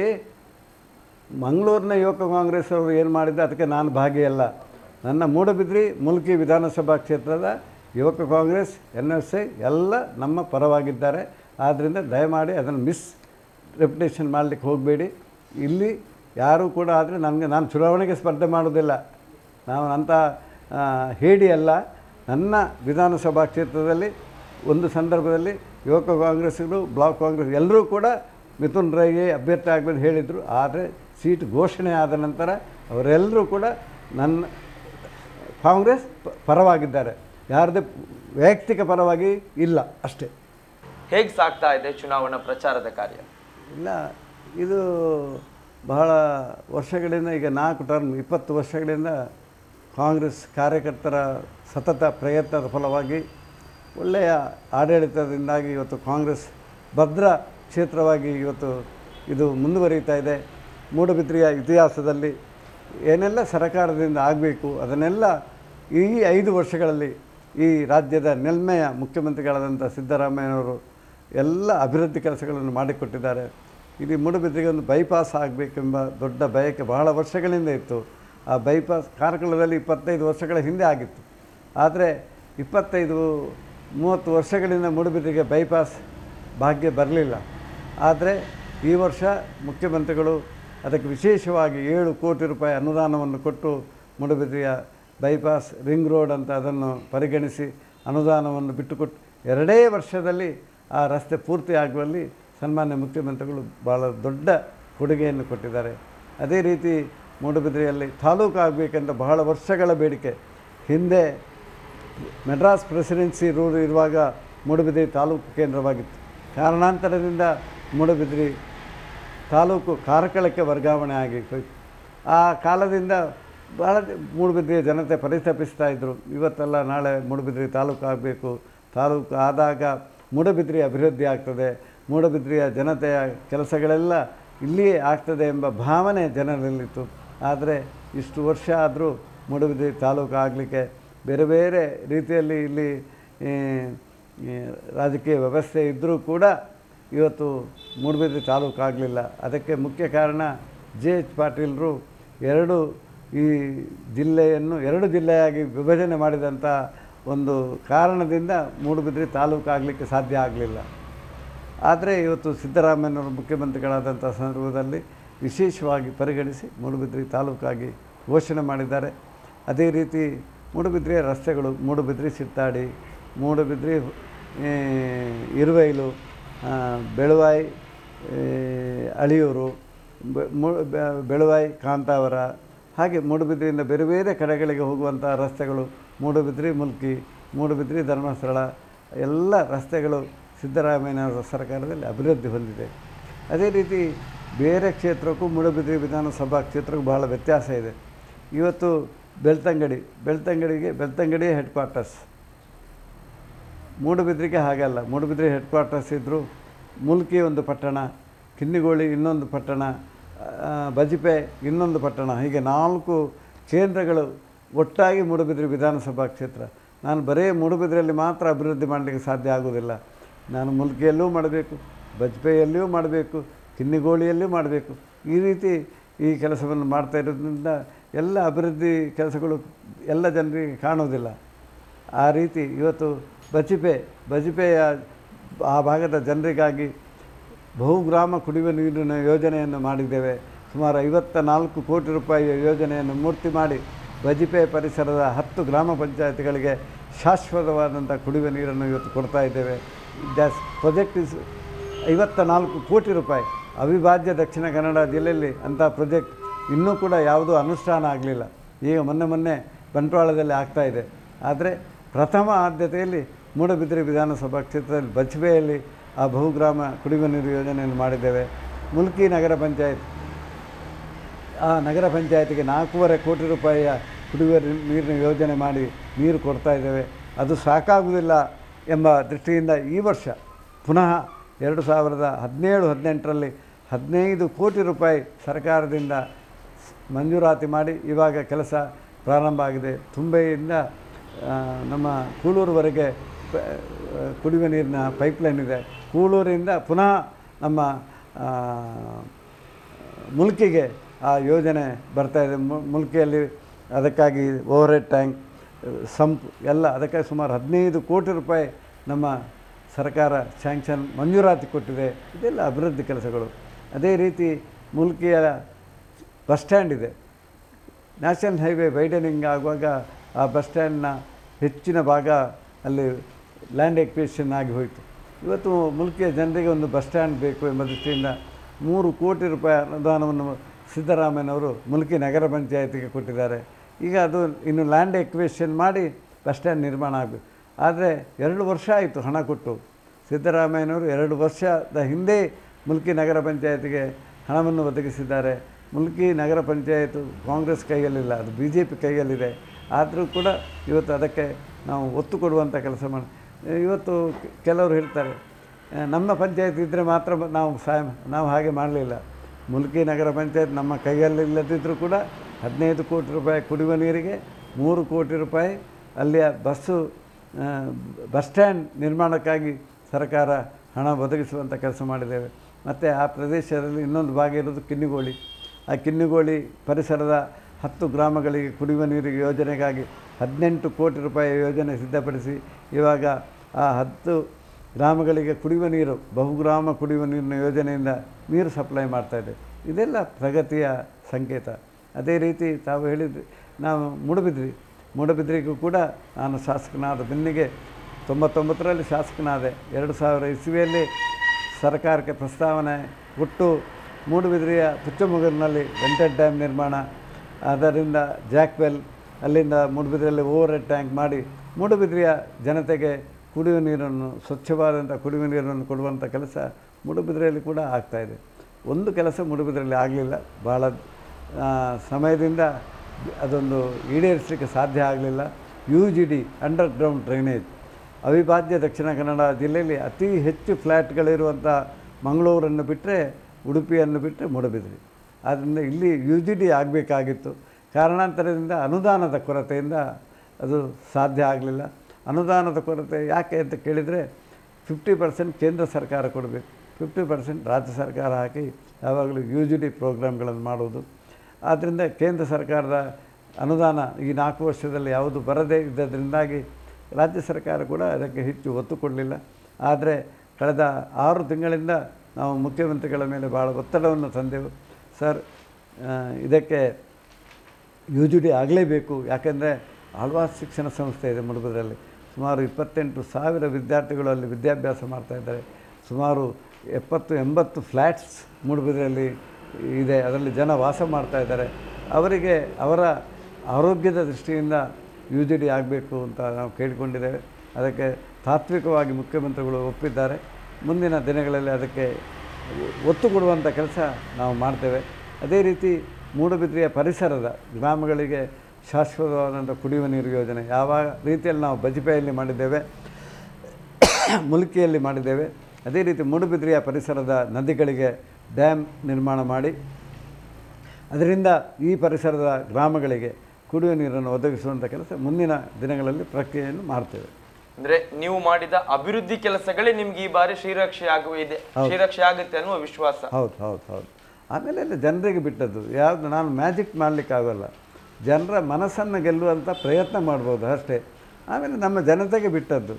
ಮಂಗಳೂರಿನ ಯುವಕ ಕಾಂಗ್ರೆಸ್ ಅವರು ಏನು ಮಾಡಿದ್ದೆ ಅದಕ್ಕೆ ನಾನು ಭಾಗಿಯಲ್ಲ ನನ್ನ ಮೂಡಬಿದ್ರಿ ಮುಲ್ಕಿ ವಿಧಾನಸಭಾ ಕ್ಷೇತ್ರದ ಯುವಕ ಕಾಂಗ್ರೆಸ್ ಎನ್ ಎಸ್ ಐ ಎಲ್ಲ ನಮ್ಮ ಪರವಾಗಿದ್ದಾರೆ ಆದ್ದರಿಂದ ದಯಮಾಡಿ ಅದನ್ನು ಮಿಸ್ ರೆಪ್ಯುಟೇಷನ್ ಮಾಡಲಿಕ್ಕೆ ಹೋಗಬೇಡಿ ಇಲ್ಲಿ ಯಾರೂ ಕೂಡ ಆದರೆ ನನಗೆ ನಾನು ಚುನಾವಣೆಗೆ ಸ್ಪರ್ಧೆ ಮಾಡೋದಿಲ್ಲ ನಾವು ಅಂಥ ಆ, ಹೇಡಿ ಅಲ್ಲ ನನ್ನ ವಿಧಾನಸಭಾ ಕ್ಷೇತ್ರದಲ್ಲಿ ಒಂದು ಸಂದರ್ಭದಲ್ಲಿ ಯುವಕ ಕಾಂಗ್ರೆಸ್ಗಳು ಬ್ಲಾಕ್ ಕಾಂಗ್ರೆಸ್ ಎಲ್ಲರೂ ಕೂಡ ಮಿಥುನ್ ರೈಗೆ ಅಭ್ಯರ್ಥಿ ಆಗಬೇಕು ಹೇಳಿದರು ಆದರೆ ಸೀಟ್ ಘೋಷಣೆ ಆದ ನಂತರ ಅವರೆಲ್ಲರೂ ಕೂಡ ನನ್ನ ಕಾಂಗ್ರೆಸ್ ಪ- ಪರವಾಗಿದ್ದಾರೆ ಯಾರದೇ ವೈಯಕ್ತಿಕ ಪರವಾಗಿ ಇಲ್ಲ ಅಷ್ಟೇ ಹೇಗೆ ಸಾಗ್ತಾ ಇದೆ ಚುನಾವಣಾ ಪ್ರಚಾರದ ಕಾರ್ಯ ಇಲ್ಲ ಇದು ಬಹಳ ವರ್ಷಗಳಿಂದ ಈಗ ನಾಲ್ಕು ಟರ್ಮ್ ಇಪ್ಪತ್ತು ವರ್ಷಗಳಿಂದ ಕಾಂಗ್ರೆಸ್ ಕಾರ್ಯಕರ್ತರ ಸತತ ಪ್ರಯತ್ನದ ಫಲವಾಗಿ ಒಳ್ಳೆಯ ಆಡಳಿತದಿಂದಾಗಿ ಇವತ್ತು ಕಾಂಗ್ರೆಸ್ ಭದ್ರ ಕ್ಷೇತ್ರವಾಗಿ ಇವತ್ತು ಇದು ಮುಂದುವರಿತಾ ಇದೆ ಮೂಡಬಿದ್ರಿಯ ಇತಿಹಾಸದಲ್ಲಿ ಏನೆಲ್ಲ ಸರ್ಕಾರದಿಂದ ಆಗಬೇಕು ಅದನ್ನೆಲ್ಲ ಈ ಐದು ವರ್ಷಗಳಲ್ಲಿ ಈ ರಾಜ್ಯದ ನೆಲ್ಮೆಯ ಮುಖ್ಯಮಂತ್ರಿಗಳಾದಂಥ ಸಿದ್ದರಾಮಯ್ಯನವರು ಎಲ್ಲ ಅಭಿವೃದ್ಧಿ ಕೆಲಸಗಳನ್ನು ಮಾಡಿಕೊಟ್ಟಿದ್ದಾರೆ ಇಲ್ಲಿ ಮೂಡುಬಿದ್ರಿಗೆ ಒಂದು ಬೈಪಾಸ್ ಆಗಬೇಕೆಂಬ ದೊಡ್ಡ ಬಯಕೆ ಬಹಳ ವರ್ಷಗಳಿಂದ ಇತ್ತು ಆ ಬೈಪಾಸ್ ಕಾರ್ಕಳದಲ್ಲಿ ಇಪ್ಪತ್ತೈದು ವರ್ಷಗಳ ಹಿಂದೆ ಆಗಿತ್ತು ಆದರೆ ಇಪ್ಪತ್ತೈದು ಮೂವತ್ತು ವರ್ಷಗಳಿಂದ ಮೂಡುಬಿದ್ರಿಗೆ ಬೈಪಾಸ್ ಭಾಗ್ಯ ಬರಲಿಲ್ಲ ಆದರೆ ಈ ವರ್ಷ ಮುಖ್ಯಮಂತ್ರಿಗಳು ಅದಕ್ಕೆ ವಿಶೇಷವಾಗಿ ಏಳು ಕೋಟಿ ರೂಪಾಯಿ ಅನುದಾನವನ್ನು ಕೊಟ್ಟು ಮೂಡುಬಿದ್ರಿಯ ಬೈಪಾಸ್ ರಿಂಗ್ ರೋಡ್ ಅಂತ ಅದನ್ನು ಪರಿಗಣಿಸಿ ಅನುದಾನವನ್ನು ಬಿಟ್ಟುಕೊಟ್ಟು ಎರಡೇ ವರ್ಷದಲ್ಲಿ ಆ ರಸ್ತೆ ಪೂರ್ತಿ ಆಗುವಲ್ಲಿ ಸನ್ಮಾನ್ಯ ಮುಖ್ಯಮಂತ್ರಿಗಳು ಭಾಳ ದೊಡ್ಡ ಕೊಡುಗೆಯನ್ನು ಕೊಟ್ಟಿದ್ದಾರೆ ಅದೇ ರೀತಿ ಮೂಡುಬಿದ್ರೆಯಲ್ಲಿ ತಾಲೂಕು ಆಗಬೇಕೆಂದ ಬಹಳ ವರ್ಷಗಳ ಬೇಡಿಕೆ ಹಿಂದೆ ಮೆಡ್ರಾಸ್ ಪ್ರೆಸಿಡೆನ್ಸಿ ರೂಲ್ ಇರುವಾಗ ಮೂಡುಬಿದ್ರಿ ತಾಲೂಕು ಕೇಂದ್ರವಾಗಿತ್ತು ಕಾರಣಾಂತರದಿಂದ ಮೂಡುಬಿದ್ರಿ ತಾಲೂಕು ಕಾರ್ಕಳಕ್ಕೆ ವರ್ಗಾವಣೆ ಆಗಿ ಹೋಯ್ತು ಆ ಕಾಲದಿಂದ ಭಾಳ ಮೂಡುಬಿದ್ರಿಯ ಜನತೆ ಪರಿತಪಿಸ್ತಾ ಇದ್ದರು ಇವತ್ತೆಲ್ಲ ನಾಳೆ ಮೂಡುಬಿದ್ರಿ ತಾಲೂಕು ಆಗಬೇಕು ತಾಲೂಕು ಆದಾಗ ಮೂಡುಬಿದ್ರಿ ಅಭಿವೃದ್ಧಿ ಆಗ್ತದೆ ಮೂಡುಬಿದ್ರಿಯ ಜನತೆಯ ಕೆಲಸಗಳೆಲ್ಲ ಇಲ್ಲಿಯೇ ಆಗ್ತದೆ ಎಂಬ ಭಾವನೆ ಜನರಲ್ಲಿತ್ತು ಆದರೆ ಇಷ್ಟು ವರ್ಷ ಆದರೂ ಮೂಡುಬಿದ್ರಿ ತಾಲೂಕು ಆಗಲಿಕ್ಕೆ ಬೇರೆ ಬೇರೆ ರೀತಿಯಲ್ಲಿ ಇಲ್ಲಿ ಈ, ಈ ರಾಜಕೀಯ ವ್ಯವಸ್ಥೆ ಇದ್ದರೂ ಕೂಡ ಇವತ್ತು ಮೂಡುಬಿದ್ರಿ ತಾಲೂಕು ಆಗಲಿಲ್ಲ ಅದಕ್ಕೆ ಮುಖ್ಯ ಕಾರಣ ಜೆ ಎಚ್ ಪಾಟೀಲರು ಎರಡು ಈ ಜಿಲ್ಲೆಯನ್ನು ಎರಡು ಜಿಲ್ಲೆಯಾಗಿ ವಿಭಜನೆ ಮಾಡಿದಂಥ ಒಂದು ಕಾರಣದಿಂದ ಮೂಡುಬಿದ್ರಿ ತಾಲೂಕು ಆಗಲಿಕ್ಕೆ ಸಾಧ್ಯ ಆಗಲಿಲ್ಲ ಆದರೆ ಇವತ್ತು ಸಿದ್ದರಾಮಯ್ಯನವರು ಮುಖ್ಯಮಂತ್ರಿಗಳಾದಂಥ ಸಂದರ್ಭದಲ್ಲಿ ವಿಶೇಷವಾಗಿ ಪರಿಗಣಿಸಿ ಮೂಡುಬಿದ್ರಿ ತಾಲೂಕಾಗಿ ಘೋಷಣೆ ಮಾಡಿದ್ದಾರೆ ಅದೇ ರೀತಿ ಮೂಡುಬಿದ್ರಿಯ ರಸ್ತೆಗಳು ಮೂಡುಬಿದ್ರಿ ಸಿಟ್ಟಾಡಿ ಮೂಡುಬಿದ್ರಿ ಈ, ಇರುವೈಲು ಆ, ಬೆಳುವಾಯಿ ಈ, ಅಳಿಯೂರು ಬೆ- ಮು- ಬೆ- ಬೆಳುವಾಯಿ ಕಾಂತಾವರ ಹಾಗೆ ಮೂಡುಬಿದ್ರಿಯಿಂದ ಬೇರೆ ಬೇರೆ ಕಡೆಗಳಿಗೆ ಹೋಗುವಂಥ ರಸ್ತೆಗಳು ಮೂಡುಬಿದ್ರಿ ಮುಲ್ಕಿ ಮೂಡುಬಿದ್ರಿ ಧರ್ಮಸ್ಥಳ ಎಲ್ಲ ರಸ್ತೆಗಳು ಸಿದ್ದರಾಮಯ್ಯನವರ ಸರ್ಕಾರದಲ್ಲಿ ಅಭಿವೃದ್ಧಿ ಹೊಂದಿದೆ ಅದೇ ರೀತಿ ಬೇರೆ ಕ್ಷೇತ್ರಕ್ಕೂ ಮೂಡುಬಿದ್ರಿ ವಿಧಾನಸಭಾ ಕ್ಷೇತ್ರಕ್ಕೂ ಬಹಳ ವ್ಯತ್ಯಾಸ ಇದೆ ಇವತ್ತು ಬೆಳ್ತಂಗಡಿ ಬೆಳ್ತಂಗಡಿಗೆ ಬೆಳ್ತಂಗಡಿಯೇ ಹೆಡ್ ಕ್ವಾರ್ಟರ್ಸ್ ಮೂಡುಬಿದ್ರಿಗೆ ಹಾಗಲ್ಲ ಮೂಡುಬಿದ್ರೆ ಹೆಡ್ ಕ್ವಾರ್ಟರ್ಸ್ ಇದ್ದರು ಮುಲ್ಕಿ ಒಂದು ಪಟ್ಟಣ ಕಿನ್ನಿಗೋಳಿ ಇನ್ನೊಂದು ಪಟ್ಟಣ ಆ, ಬಜಿಪೆ ಇನ್ನೊಂದು ಪಟ್ಟಣ ಹೀಗೆ ನಾಲ್ಕು ಕೇಂದ್ರಗಳು ಒಟ್ಟಾಗಿ ಮೂಡುಬಿದ್ರೆ ವಿಧಾನಸಭಾ ಕ್ಷೇತ್ರ ನಾನು ಬರೇ ಮೂಡುಬಿದ್ರೆಯಲ್ಲಿ ಮಾತ್ರ ಅಭಿವೃದ್ಧಿ ಮಾಡಲಿಕ್ಕೆ ಸಾಧ್ಯ ಆಗೋದಿಲ್ಲ ನಾನು ಮುಲ್ಕಿಯಲ್ಲೂ ಮಾಡಬೇಕು ಬಜ್ಪೆಯಲ್ಲಿಯೂ ಮಾಡಬೇಕು ಕಿನ್ನಿಗೋಳಿಯಲ್ಲಿಯೂ ಮಾಡಬೇಕು ಈ ರೀತಿ ಈ ಕೆಲಸವನ್ನು ಮಾಡ್ತಾ ಇರೋದ್ರಿಂದ ಎಲ್ಲ ಅಭಿವೃದ್ಧಿ ಕೆಲಸಗಳು ಎಲ್ಲ ಜನರಿಗೆ ಕಾಣೋದಿಲ್ಲ ಆ ರೀತಿ ಇವತ್ತು ಬಜಿಪೆ ಬಜಿಪೆಯ ಆ ಭಾಗದ ಜನರಿಗಾಗಿ ಬಹುಗ್ರಾಮ ಕುಡಿಯುವ ನೀರಿನ ಯೋಜನೆಯನ್ನು ಮಾಡಿದ್ದೇವೆ ಸುಮಾರು ಐವತ್ತ ನಾಲ್ಕು ಕೋಟಿ ರೂಪಾಯಿಯ ಯೋಜನೆಯನ್ನು ಮೂರ್ತಿ ಮಾಡಿ ಬಜಿಪೆ ಪರಿಸರದ ಹತ್ತು ಗ್ರಾಮ ಪಂಚಾಯತ್ಗಳಿಗೆ ಶಾಶ್ವತವಾದಂಥ ಕುಡಿಯುವ ನೀರನ್ನು ಇವತ್ತು ಕೊಡ್ತಾ ಇದ್ದೇವೆ ದಸ್ ಪ್ರೊಜೆಕ್ಟ್ ಇಸ್ ಐವತ್ತ ನಾಲ್ಕು ಕೋಟಿ ರೂಪಾಯಿ ಅವಿಭಾಜ್ಯ ದಕ್ಷಿಣ ಕನ್ನಡ ಜಿಲ್ಲೆಯಲ್ಲಿ ಅಂಥ ಪ್ರಾಜೆಕ್ಟ್ ಇನ್ನೂ ಕೂಡ ಯಾವುದೂ ಅನುಷ್ಠಾನ ಆಗಲಿಲ್ಲ ಈಗ ಮೊನ್ನೆ ಮೊನ್ನೆ ಬಂಟ್ವಾಳದಲ್ಲಿ ಆಗ್ತಾ ಇದೆ ಆದರೆ ಪ್ರಥಮ ಆದ್ಯತೆಯಲ್ಲಿ ಮೂಡಬಿದ್ರೆ ವಿಧಾನಸಭಾ ಕ್ಷೇತ್ರದಲ್ಲಿ ಬಜ್ಪೆಯಲ್ಲಿ ಆ ಬಹುಗ್ರಾಮ ಕುಡಿಯುವ ನೀರು ಯೋಜನೆಯನ್ನು ಮಾಡಿದ್ದೇವೆ ಮುಲ್ಕಿ ನಗರ ಪಂಚಾಯತ್ ಆ ನಗರ ಪಂಚಾಯತಿಗೆ ನಾಲ್ಕೂವರೆ ಕೋಟಿ ರೂಪಾಯಿಯ ಕುಡಿಯುವ ನೀ- ನೀರಿನ ಯೋಜನೆ ಮಾಡಿ ನೀರು ಕೊಡ್ತಾ ಇದ್ದೇವೆ ಅದು ಸಾಕಾಗುವುದಿಲ್ಲ ಎಂಬ ದೃಷ್ಟಿಯಿಂದ ಈ ವರ್ಷ ಪುನಃ ಎರಡು ಸಾವಿರದ ಹದಿನೇಳು ಹದಿನೆಂಟರಲ್ಲಿ ಹದಿನೈದು ಕೋಟಿ ರೂಪಾಯಿ ಸರ್ಕಾರದಿಂದ ಸ್- ಮಂಜೂರಾತಿ ಮಾಡಿ ಇವಾಗ ಕೆಲಸ ಪ್ರಾರಂಭ ಆಗಿದೆ ತುಂಬೆಯಿಂದ ಆ, ನಮ್ಮ ಕೂಳೂರುವರೆಗೆ ಪ- ಆ, ಕುಡಿಯುವ ನೀರಿನ ಪೈಪ್ಲೈನ್ ಇದೆ ಕೂಳೂರಿಂದ ಪುನಃ ನಮ್ಮ ಆ, ಮುಲ್ಕಿಗೆ ಆ ಯೋಜನೆ ಬರ್ತಾ ಇದೆ ಮು- ಮುಲ್ಕಿಯಲ್ಲಿ ಅದಕ್ಕಾಗಿ ಓವರ್ ಹೆಡ್ ಟ್ಯಾಂಕ್ ಸಂಪ್ ಎಲ್ಲ ಅದಕ್ಕೆ ಸುಮಾರು ಹದಿನೈದು ಕೋಟಿ ರೂಪಾಯಿ ನಮ್ಮ ಸರ್ಕಾರ ಸ್ಯಾಂಕ್ಷನ್ ಮಂಜೂರಾತಿ ಕೊಟ್ಟಿದೆ ಇದೆಲ್ಲ ಅಭಿವೃದ್ಧಿ ಕೆಲಸಗಳು ಅದೇ ರೀತಿ ಮುಲ್ಕಿಯ ಬಸ್ ಸ್ಟ್ಯಾಂಡ್ ಇದೆ ನ್ಯಾಷನಲ್ ಹೈವೇ ವೈಡನಿಂಗ್ ಆಗುವಾಗ ಆ ಬಸ್ ಸ್ಟ್ಯಾಂಡ್ನ ಹೆಚ್ಚಿನ ಭಾಗ ಅಲ್ಲಿ ಲ್ಯಾಂಡ್ ಎಕ್ವಿಷನ್ ಆಗಿ ಹೋಯಿತು ಇವತ್ತು ಮುಲ್ಕಿಯ ಜನರಿಗೆ ಒಂದು ಬಸ್ ಸ್ಟ್ಯಾಂಡ್ ಬೇಕು ಎಂಬ ದೃಷ್ಟಿಯಿಂದ ಮೂರು ಕೋಟಿ ರೂಪಾಯಿ ಅನುದಾನವನ್ನು ಸಿದ್ದರಾಮಯ್ಯನವರು ಮುಲ್ಕಿ ನಗರ ಪಂಚಾಯತಿಗೆ ಕೊಟ್ಟಿದ್ದಾರೆ ಈಗ ಅದು ಇನ್ನು ಲ್ಯಾಂಡ್ ಎಕ್ವಿಷನ್ ಮಾಡಿ ಬಸ್ ಸ್ಟ್ಯಾಂಡ್ ನಿರ್ಮಾಣ ಆಗಬೇಕು ಆದರೆ ಎರಡು ವರ್ಷ ಆಯಿತು ಹಣ ಕೊಟ್ಟು ಸಿದ್ದರಾಮಯ್ಯನವರು ಎರಡು ವರ್ಷದ ಹಿಂದೆ ಮುಲ್ಕಿ ನಗರ ಪಂಚಾಯತಿಗೆ ಹಣವನ್ನು ಒದಗಿಸಿದ್ದಾರೆ ಮುಲ್ಕಿ ನಗರ ಪಂಚಾಯತು ಕಾಂಗ್ರೆಸ್ ಕೈಯಲ್ಲಿಲ್ಲ ಅದು ಬಿ ಜೆ ಪಿ ಕೈಯಲ್ಲಿದೆ ಆದರೂ ಕೂಡ ಇವತ್ತು ಅದಕ್ಕೆ ನಾವು ಒತ್ತು ಕೊಡುವಂಥ ಕೆಲಸ ಮಾಡಿ ಇವತ್ತು ಕೆ- ಕೆಲವರು ಹೇಳ್ತಾರೆ ಆ, ನಮ್ಮ ಪಂಚಾಯತ್ ಇದ್ದರೆ ಮಾತ್ರ ಬ- ನಾವು ಸಹಾಯ ನಾವು ಹಾಗೆ ಮಾಡಲಿಲ್ಲ ಮುಲ್ಕಿ ನಗರ ಪಂಚಾಯತ್ ನಮ್ಮ ಕೈಯಲ್ಲಿಲ್ಲದಿದ್ದರೂ ಕೂಡ ಹದಿನೈದು ಕೋಟಿ ರೂಪಾಯಿ ಕುಡಿಯುವ ನೀರಿಗೆ ಮೂರು ಕೋಟಿ ರೂಪಾಯಿ ಅಲ್ಲಿಯ ಬಸ್ಸು ಆ, ಬಸ್ ಸ್ಟ್ಯಾಂಡ್ ನಿರ್ಮಾಣಕ್ಕಾಗಿ ಸರ್ಕಾರ ಹಣ ಒದಗಿಸುವಂಥ ಕೆಲಸ ಮಾಡಿದ್ದೇವೆ ಮತ್ತು ಆ ಪ್ರದೇಶದಲ್ಲಿ ಇನ್ನೊಂದು ಭಾಗ ಇರೋದು ಕಿನ್ನಿಗೋಳಿ ಆ ಕಿನ್ನಿಗೋಳಿ ಪರಿಸರದ ಹತ್ತು ಗ್ರಾಮಗಳಿಗೆ ಕುಡಿಯುವ ನೀರಿಗೆ ಯೋಜನೆಗಾಗಿ ಹದಿನೆಂಟು ಕೋಟಿ ರೂಪಾಯಿ ಯೋಜನೆ ಸಿದ್ಧಪಡಿಸಿ ಇವಾಗ ಆ ಹತ್ತು ಗ್ರಾಮಗಳಿಗೆ ಕುಡಿಯುವ ನೀರು ಬಹುಗ್ರಾಮ ಕುಡಿಯುವ ನೀರಿನ ಯೋಜನೆಯಿಂದ ನೀರು ಸಪ್ಲೈ ಮಾಡ್ತಾಯಿದೆ ಇದೆಲ್ಲ ಪ್ರಗತಿಯ ಸಂಕೇತ ಅದೇ ರೀತಿ ತಾವು ಹೇಳಿದ್ರಿ ನಾವು ಮೂಡುಬಿದ್ರಿ ಮೂಡುಬಿದ್ರಿಗೂ ಕೂಡ ನಾನು ಶಾಸಕನಾದ ಬೆನ್ನಿಗೆ ತೊಂಬತ್ತೊಂಬತ್ತರಲ್ಲಿ ಶಾಸಕನಾದೆ ಎರಡು ಸಾವಿರ ಇಸ್ವಿಯಲ್ಲಿ ಸರ್ಕಾರಕ್ಕೆ ಪ್ರಸ್ತಾವನೆ ಕೊಟ್ಟು ಮೂಡುಬಿದ್ರಿಯ ಪುಚ್ಚಮುಗರಿನಲ್ಲಿ ವೆಂಟೆಡ್ ಡ್ಯಾಮ್ ನಿರ್ಮಾಣ ಅದರಿಂದ ಜಾಕ್ವೆಲ್ ಅಲ್ಲಿಂದ ಮೂಡುಬಿದ್ರಿಯಲ್ಲಿ ಓವರ್ ಹೆಡ್ ಟ್ಯಾಂಕ್ ಮಾಡಿ ಮೂಡುಬಿದ್ರಿಯ ಜನತೆಗೆ ಕುಡಿಯುವ ನೀರನ್ನು ಸ್ವಚ್ಛವಾದಂಥ ಕುಡಿಯುವ ನೀರನ್ನು ಕೊಡುವಂಥ ಕೆಲಸ ಮೂಡುಬಿದ್ರೆಯಲ್ಲಿ ಕೂಡ ಆಗ್ತಾಯಿದೆ ಒಂದು ಕೆಲಸ ಮೂಡುಬಿದ್ರೆಯಲ್ಲಿ ಆಗಲಿಲ್ಲ ಭಾಳ ಆ, ಸಮಯದಿಂದ ಅದೊಂದು ಈಡೇರಿಸಲಿಕ್ಕೆ ಸಾಧ್ಯ ಆಗಲಿಲ್ಲ U G D underground drainage ಅವಿಭಾಜ್ಯ ದಕ್ಷಿಣ ಕನ್ನಡ ಜಿಲ್ಲೆಯಲ್ಲಿ ಅತಿ ಹೆಚ್ಚು ಫ್ಲ್ಯಾಟ್ಗಳಿರುವಂಥ ಮಂಗಳೂರನ್ನು ಬಿಟ್ಟರೆ ಉಡುಪಿಯನ್ನು ಬಿಟ್ಟರೆ ಮೂಡುಬಿದ್ರಿ ಆದ್ದರಿಂದ ಇಲ್ಲಿ ಯು ಜಿ ಡಿ ಆಗಬೇಕಾಗಿತ್ತು ಕಾರಣಾಂತರದಿಂದ ಅನುದಾನದ ಕೊರತೆಯಿಂದ ಅದು ಸಾಧ್ಯ ಆಗಲಿಲ್ಲ ಅನುದಾನದ ಕೊರತೆ ಯಾಕೆ ಅಂತ ಕೇಳಿದರೆ ಫಿಫ್ಟಿ ಪರ್ಸೆಂಟ್ ಕೇಂದ್ರ ಸರ್ಕಾರ ಕೊಡಬೇಕು ಫಿಫ್ಟಿ ಪರ್ಸೆಂಟ್ ರಾಜ್ಯ ಸರ್ಕಾರ ಹಾಕಿ ಯಾವಾಗಲೂ ಯು ಜಿ ಡಿ ಪ್ರೋಗ್ರಾಮ್ಗಳನ್ನು ಮಾಡೋದು ಆದ್ದರಿಂದ ಕೇಂದ್ರ ಸರ್ಕಾರದ ಅನುದಾನ ಈ ನಾಲ್ಕು ವರ್ಷದಲ್ಲಿ ಯಾವುದು ಬರದೇ ಇದ್ದದ್ರಿಂದಾಗಿ ರಾಜ್ಯ ಸರ್ಕಾರ ಕೂಡ ಅದಕ್ಕೆ ಹೆಚ್ಚು ಒತ್ತು ಕೊಡಲಿಲ್ಲ ಆದರೆ ಕಳೆದ ಆರು ತಿಂಗಳಿಂದ ನಾವು ಮುಖ್ಯಮಂತ್ರಿಗಳ ಮೇಲೆ ಭಾಳ ಒತ್ತಡವನ್ನು ತಂದೆವು ಸರ್ ಆ, ಇದಕ್ಕೆ ಯು ಜಿ ಡಿ ಆಗಲೇಬೇಕು ಯಾಕೆಂದರೆ ಆಳ್ವಾಸ್ ಶಿಕ್ಷಣ ಸಂಸ್ಥೆ ಇದೆ ಮುಡುಬದ್ರಲ್ಲಿ ಸುಮಾರು ಇಪ್ಪತ್ತೆಂಟು ಸಾವಿರ ವಿದ್ಯಾರ್ಥಿಗಳು ಅಲ್ಲಿ ವಿದ್ಯಾಭ್ಯಾಸ ಮಾಡ್ತಾ ಇದ್ದಾರೆ ಸುಮಾರು ಎಪ್ಪತ್ತು ಎಂಬತ್ತು ಫ್ಲ್ಯಾಟ್ಸ್ ಮೂಡುಬಿದ್ರೆಯಲ್ಲಿ ಇದೆ ಅದರಲ್ಲಿ ಜನ ವಾಸ ಮಾಡ್ತಾ ಇದ್ದಾರೆ ಅವರಿಗೆ ಅವರ ಆರೋಗ್ಯದ ದೃಷ್ಟಿಯಿಂದ ಯು ಜಿ ಡಿ ಆಗಬೇಕು ಅಂತ ನಾವು ಕೇಳಿಕೊಂಡಿದ್ದೇವೆ ಅದಕ್ಕೆ ತಾತ್ವಿಕವಾಗಿ ಮುಖ್ಯಮಂತ್ರಿಗಳು ಒಪ್ಪಿದ್ದಾರೆ ಮುಂದಿನ ದಿನಗಳಲ್ಲಿ ಅದಕ್ಕೆ ಒತ್ತು ಕೊಡುವಂಥ ಕೆಲಸ ನಾವು ಮಾಡ್ತೇವೆ ಅದೇ ರೀತಿ ಮೂಡುಬಿದ್ರೆಯ ಪರಿಸರದ ಗ್ರಾಮಗಳಿಗೆ ಶಾಶ್ವತವಾದಂಥ ಕುಡಿಯುವ ನೀರು ಯೋಜನೆ ಯಾವ ರೀತಿಯಲ್ಲಿ ನಾವು ಬಜಿಪೆಯಲ್ಲಿ ಮಾಡಿದ್ದೇವೆ ಮುಲ್ಕಿಯಲ್ಲಿ ಮಾಡಿದ್ದೇವೆ ಅದೇ ರೀತಿ ಮೂಡುಬಿದ್ರೆಯ ಪರಿಸರದ ನದಿಗಳಿಗೆ ಡ್ಯಾಮ್ ನಿರ್ಮಾಣ ಮಾಡಿ ಅದರಿಂದ ಈ ಪರಿಸರದ ಗ್ರಾಮಗಳಿಗೆ ಕುಡಿಯುವ ನೀರನ್ನು ಒದಗಿಸುವಂಥ ಕೆಲಸ ಮುಂದಿನ ದಿನಗಳಲ್ಲಿ ಪ್ರಕ್ರಿಯೆಯನ್ನು ಮಾಡ್ತೇವೆ ಅಂದ್ರೆ ನೀವು ಮಾಡಿದ ಅಭಿವೃದ್ಧಿ ಕೆಲಸಗಳೇ ನಿಮ್ಗೆ ಈ ಬಾರಿ ಶ್ರೀರಕ್ಷೆ ಆಗುವ ಇದೆ ಶ್ರೀರಕ್ಷೆ ಆಗುತ್ತೆ ಅನ್ನುವ ವಿಶ್ವಾಸ ಹೌದು ಹೌದು ಹೌದು ಆಮೇಲೆ ಎಲ್ಲ ಜನರಿಗೆ ಬಿಟ್ಟದ್ದು ಯಾವುದು ನಾನು ಮ್ಯಾಜಿಕ್ ಮಾಡಲಿಕ್ಕಾಗಲ್ಲ ಜನರ ಮನಸ್ಸನ್ನು ಗೆಲ್ಲುವಂಥ ಪ್ರಯತ್ನ ಮಾಡ್ಬೋದು ಅಷ್ಟೇ ಆಮೇಲೆ ನಮ್ಮ ಜನತೆಗೆ ಬಿಟ್ಟದ್ದು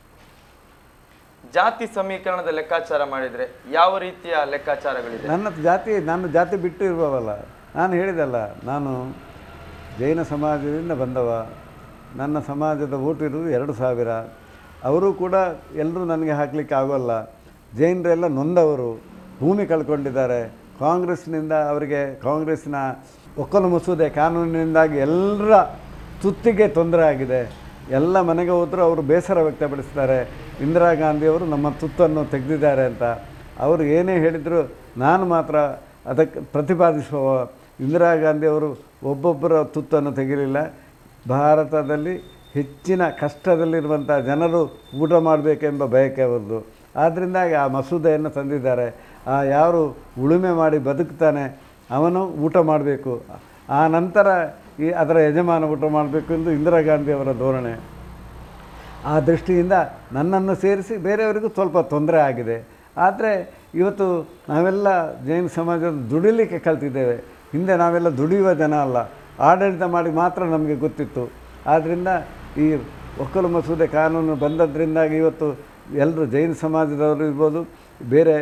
ಜಾತಿ ಸಮೀಕರಣದ ಲೆಕ್ಕಾಚಾರ ಮಾಡಿದ್ರೆ ಯಾವ ರೀತಿಯ ಲೆಕ್ಕಾಚಾರಗಳಿದೆ ನನ್ನ ಜಾತಿ ನನ್ನ ಜಾತಿ ಬಿಟ್ಟು ಇರುವವಲ್ಲ ನಾನು ಹೇಳಿದಲ್ಲ ನಾನು ಜೈನ ಸಮಾಜದಿಂದ ಬಂದವ ನನ್ನ ಸಮಾಜದ ಓಟು ಇರುವುದು ಎರಡು ಸಾವಿರ ಅವರು ಕೂಡ ಎಲ್ಲರೂ ನನಗೆ ಹಾಕಲಿಕ್ಕೆ ಆಗೋಲ್ಲ ಜೈನರೆಲ್ಲ ನೊಂದವರು ಭೂಮಿ ಕಳ್ಕೊಂಡಿದ್ದಾರೆ ಕಾಂಗ್ರೆಸ್ನಿಂದ ಅವರಿಗೆ ಕಾಂಗ್ರೆಸ್ಸಿನ ಒಕ್ಕಲು ಮಸೂದೆ ಕಾನೂನಿನಿಂದಾಗಿ ಎಲ್ಲರ ತುತ್ತಿಗೆ ತೊಂದರೆ ಆಗಿದೆ ಎಲ್ಲ ಮನೆಗೆ ಹೋದರೂ ಅವರು ಬೇಸರ ವ್ಯಕ್ತಪಡಿಸ್ತಾರೆ ಇಂದಿರಾ ಗಾಂಧಿಯವರು ನಮ್ಮ ತುತ್ತನ್ನು ತೆಗೆದಿದ್ದಾರೆ ಅಂತ ಅವರು ಏನೇ ಹೇಳಿದರೂ ನಾನು ಮಾತ್ರ ಅದಕ್ಕೆ ಪ್ರತಿಪಾದಿಸುವ ಇಂದಿರಾ ಗಾಂಧಿಯವರು ಒಬ್ಬೊಬ್ಬರ ತುತ್ತನ್ನು ತೆಗಿಲಿಲ್ಲ ಭಾರತದಲ್ಲಿ ಹೆಚ್ಚಿನ ಕಷ್ಟದಲ್ಲಿರುವಂಥ ಜನರು ಊಟ ಮಾಡಬೇಕೆಂಬ ಬಯಕೆ ಅವರದು ಆದ್ದರಿಂದಾಗಿ ಆ ಮಸೂದೆಯನ್ನು ತಂದಿದ್ದಾರೆ ಆ ಯಾರು ಉಳುಮೆ ಮಾಡಿ ಬದುಕ್ತಾನೆ ಅವನು ಊಟ ಮಾಡಬೇಕು ಆ ನಂತರ ಈ ಅದರ ಯಜಮಾನ ಊಟ ಮಾಡಬೇಕು ಎಂದು ಇಂದಿರಾ ಗಾಂಧಿಯವರ ಧೋರಣೆ ಆ ದೃಷ್ಟಿಯಿಂದ ನನ್ನನ್ನು ಸೇರಿಸಿ ಬೇರೆಯವರಿಗೂ ಸ್ವಲ್ಪ ತೊಂದರೆ ಆಗಿದೆ ಆದರೆ ಇವತ್ತು ನಾವೆಲ್ಲ ಜೈನ ಸಮಾಜದ ದುಡಿಲಿಕ್ಕೆ ಕಲ್ತಿದ್ದೇವೆ ಹಿಂದೆ ನಾವೆಲ್ಲ ದುಡಿಯುವ ಜನ ಅಲ್ಲ ಆಡಳಿತ ಮಾಡಿ ಮಾತ್ರ ನಮಗೆ ಗೊತ್ತಿತ್ತು ಆದ್ದರಿಂದ ಈ ಒಕ್ಕಲು ಮಸೂದೆ ಕಾನೂನು ಬಂದದ್ರಿಂದಾಗಿ ಇವತ್ತು ಎಲ್ಲರೂ ಜೈನ ಸಮಾಜದವರು ಇರ್ಬೋದು ಬೇರೆ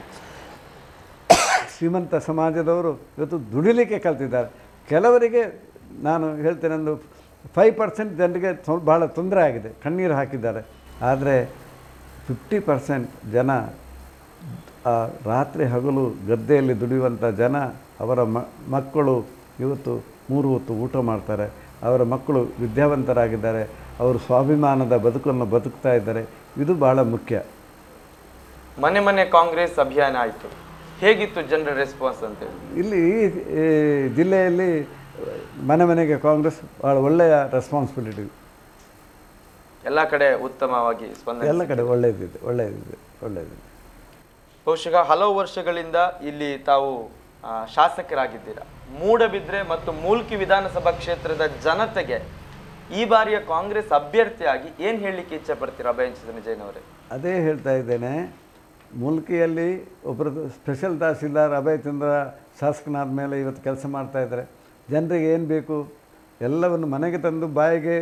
ಶ್ರೀಮಂತ ಸಮಾಜದವರು ಇವತ್ತು ದುಡಿಲಿಕ್ಕೆ ಕಲ್ತಿದ್ದಾರೆ ಕೆಲವರಿಗೆ ನಾನು ಹೇಳ್ತೇನೆ ಒಂದು ಫೈವ್ ಪರ್ಸೆಂಟ್ ಜನರಿಗೆ ಸ್ವಲ್ಪ ಭಾಳ ತೊಂದರೆ ಆಗಿದೆ ಕಣ್ಣೀರು ಹಾಕಿದ್ದಾರೆ ಆದರೆ ಫಿಫ್ಟಿ ಪರ್ಸೆಂಟ್ ಜನ ಆ ರಾತ್ರಿ ಹಗಲು ಗದ್ದೆಯಲ್ಲಿ ದುಡಿಯುವಂಥ ಜನ ಅವರ ಮ ಮಕ್ಕಳು ಇವತ್ತು ಮೂರು ಹೊತ್ತು ಊಟ ಮಾಡ್ತಾರೆ ಅವರ ಮಕ್ಕಳು ವಿದ್ಯಾವಂತರಾಗಿದ್ದಾರೆ ಅವರು ಸ್ವಾಭಿಮಾನದ ಬದುಕನ್ನು ಬದುಕ್ತಾ ಇದ್ದಾರೆ ಇದು ಭಾಳ ಮುಖ್ಯ ಮನೆ ಮನೆ ಕಾಂಗ್ರೆಸ್ ಅಭಿಯಾನ ಆಯಿತು ಹೇಗಿತ್ತು ಜನರ ರೆಸ್ಪಾನ್ಸ್ ಅಂತೇಳಿ ಇಲ್ಲಿ ಈ ಈ ಜಿಲ್ಲೆಯಲ್ಲಿ ಮನೆ ಮನೆಗೆ ಕಾಂಗ್ರೆಸ್ ಭಾಳ ಒಳ್ಳೆಯ ರೆಸ್ಪಾನ್ಸಿಬಿಲಿಟಿ ಎಲ್ಲ ಕಡೆ ಉತ್ತಮವಾಗಿ ಸ್ಪಂದನೆ ಎಲ್ಲ ಕಡೆ ಒಳ್ಳೆಯದಿದೆ ಒಳ್ಳೆಯದಿದೆ ಒಳ್ಳೆಯದಿದೆ ಬಹುಶಃ ಹಲವು ವರ್ಷಗಳಿಂದ ಇಲ್ಲಿ ತಾವು ಆ, ಶಾಸಕರಾಗಿದ್ದೀರಾ ಮೂಡಬಿದ್ರೆ ಮತ್ತು ಮೂಲ್ಕಿ ವಿಧಾನಸಭಾ ಕ್ಷೇತ್ರದ ಜನತೆಗೆ ಈ ಬಾರಿಯ ಕಾಂಗ್ರೆಸ್ ಅಭ್ಯರ್ಥಿಯಾಗಿ ಏನ್ ಹೇಳಲಿಕ್ಕೆ ಇಚ್ಛೆ ಪಡ್ತೀರಾ ಅಭಯಚಂದ್ರ ಜೈನ್ ಅವರೇ ಅದೇ ಹೇಳ್ತಾ ಇದ್ದೇನೆ ಮುಲ್ಕಿಯಲ್ಲಿ ಒಬ್ಬರದ್ದು ಸ್ಪೆಷಲ್ ತಹಸೀಲ್ದಾರ್ ಅಭಯ್ ಚಂದ್ರ ಶಾಸಕನಾದ ಮೇಲೆ ಇವತ್ತು ಕೆಲಸ ಮಾಡ್ತಾ ಇದ್ದಾರೆ ಜನರಿಗೆ ಏನು ಬೇಕು ಎಲ್ಲವನ್ನು ಮನೆಗೆ ತಂದು ಬಾಯಿಗೆ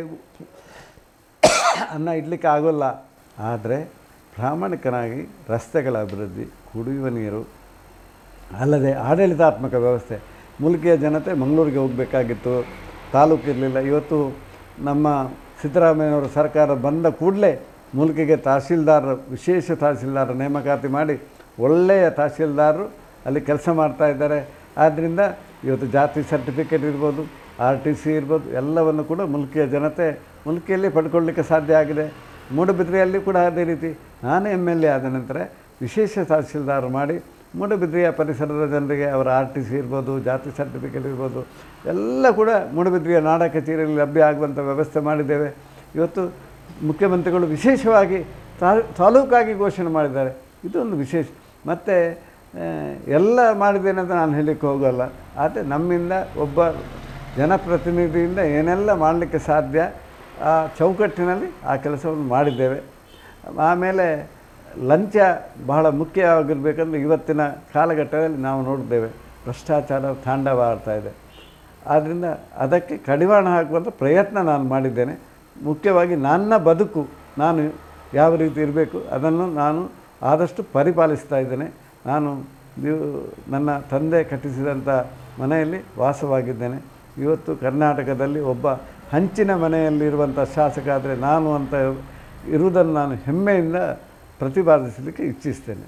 ಅನ್ನ ಇಡ್ಲಿಕ್ಕೆ ಆಗೋಲ್ಲ ಆದರೆ ಪ್ರಾಮಾಣಿಕನಾಗಿ ರಸ್ತೆಗಳ ಅಭಿವೃದ್ಧಿ ಕುಡಿಯುವ ನೀರು ಅಲ್ಲದೆ ಆಡಳಿತಾತ್ಮಕ ವ್ಯವಸ್ಥೆ ಮುಲ್ಕಿಯ ಜನತೆ ಮಂಗಳೂರಿಗೆ ಹೋಗಬೇಕಾಗಿತ್ತು ತಾಲೂಕು ಇರಲಿಲ್ಲ ಇವತ್ತು ನಮ್ಮ ಸಿದ್ದರಾಮಯ್ಯನವರ ಸರ್ಕಾರ ಬಂದ ಕೂಡಲೇ ಮುಲ್ಕಿಗೆ ತಹಸೀಲ್ದಾರ್ ವಿಶೇಷ ತಹಸೀಲ್ದಾರ್ ನೇಮಕಾತಿ ಮಾಡಿ ಒಳ್ಳೆಯ ತಹಸೀಲ್ದಾರರು ಅಲ್ಲಿ ಕೆಲಸ ಮಾಡ್ತಾ ಇದ್ದಾರೆ ಆದ್ದರಿಂದ ಇವತ್ತು ಜಾತಿ ಸರ್ಟಿಫಿಕೇಟ್ ಇರ್ಬೋದು ಆರ್ ಟಿ ಸಿ ಇರ್ಬೋದು ಎಲ್ಲವನ್ನು ಕೂಡ ಮುಲ್ಕಿಯ ಜನತೆ ಮುಲ್ಕಿಯಲ್ಲಿ ಪಡ್ಕೊಳ್ಳಿಕ್ಕೆ ಸಾಧ್ಯ ಆಗಿದೆ ಮೂಡಬಿದ್ರೆಯಲ್ಲಿ ಕೂಡ ಅದೇ ರೀತಿ ನಾನೇ ಎಮ್ ಎಲ್ ಎ ಆದ ನಂತರ ವಿಶೇಷ ತಹಸೀಲ್ದಾರ್ ಮಾಡಿ ಮೂಡಬಿದ್ರೆಯ ಪರಿಸರದ ಜನರಿಗೆ ಅವರ ಆರ್ ಟಿ ಸಿ ಇರ್ಬೋದು ಜಾತಿ ಸರ್ಟಿಫಿಕೇಟ್ ಇರ್ಬೋದು ಎಲ್ಲ ಕೂಡ ಮೂಡಬಿದ್ರೆಯ ನಾಡ ಕಚೇರಿಯಲ್ಲಿ ಲಭ್ಯ ಆಗುವಂಥ ವ್ಯವಸ್ಥೆ ಮಾಡಿದ್ದೇವೆ ಇವತ್ತು ಮುಖ್ಯಮಂತ್ರಿಗಳು ವಿಶೇಷವಾಗಿ ತಾ- ತಾಲೂಕಾಗಿ ಘೋಷಣೆ ಮಾಡಿದ್ದಾರೆ ಇದೊಂದು ವಿಶೇಷ ಮತ್ತು ಆ, ಎಲ್ಲ ಮಾಡಿದ್ದೇನೆ ಅಂತ ನಾನು ಹೇಳಲಿಕ್ಕೆ ಹೋಗಲ್ಲ ಆದರೆ ನಮ್ಮಿಂದ ಒಬ್ಬ ಜನಪ್ರತಿನಿಧಿಯಿಂದ ಏನೆಲ್ಲ ಮಾಡಲಿಕ್ಕೆ ಸಾಧ್ಯ ಆ ಚೌಕಟ್ಟಿನಲ್ಲಿ ಆ ಕೆಲಸವನ್ನು ಮಾಡಿದ್ದೇವೆ ಆಮೇಲೆ ಲಂಚ ಬಹಳ ಮುಖ್ಯವಾಗಿರಬೇಕಂದ್ರೆ ಇವತ್ತಿನ ಕಾಲಘಟ್ಟದಲ್ಲಿ ನಾವು ನೋಡಿದ್ದೇವೆ ಭ್ರಷ್ಟಾಚಾರ ತಾಂಡವಾಡ್ತಾ ಇದೆ ಆದ್ದರಿಂದ ಅದಕ್ಕೆ ಕಡಿವಾಣ ಹಾಕುವಂಥ ಪ್ರಯತ್ನ ನಾನು ಮಾಡಿದ್ದೇನೆ ಮುಖ್ಯವಾಗಿ ನನ್ನ ಬದುಕು ನಾನು ಯಾವ ರೀತಿ ಇರಬೇಕು ಅದನ್ನು ನಾನು ಆದಷ್ಟು ಪರಿಪಾಲಿಸ್ತಾ ಇದ್ದೇನೆ ನಾನು ನೀವು ನನ್ನ ತಂದೆ ಕಟ್ಟಿಸಿದಂಥ ಮನೆಯಲ್ಲಿ ವಾಸವಾಗಿದ್ದೇನೆ ಇವತ್ತು ಕರ್ನಾಟಕದಲ್ಲಿ ಒಬ್ಬ ಹಂಚಿನ ಮನೆಯಲ್ಲಿರುವಂಥ ಶಾಸಕ ಆದರೆ ನಾನು ಅಂತ ಇರುವುದನ್ನು ನಾನು ಹೆಮ್ಮೆಯಿಂದ ಪ್ರತಿಪಾದಿಸಲಿಕ್ಕೆ ಇಚ್ಛಿಸ್ತೇನೆ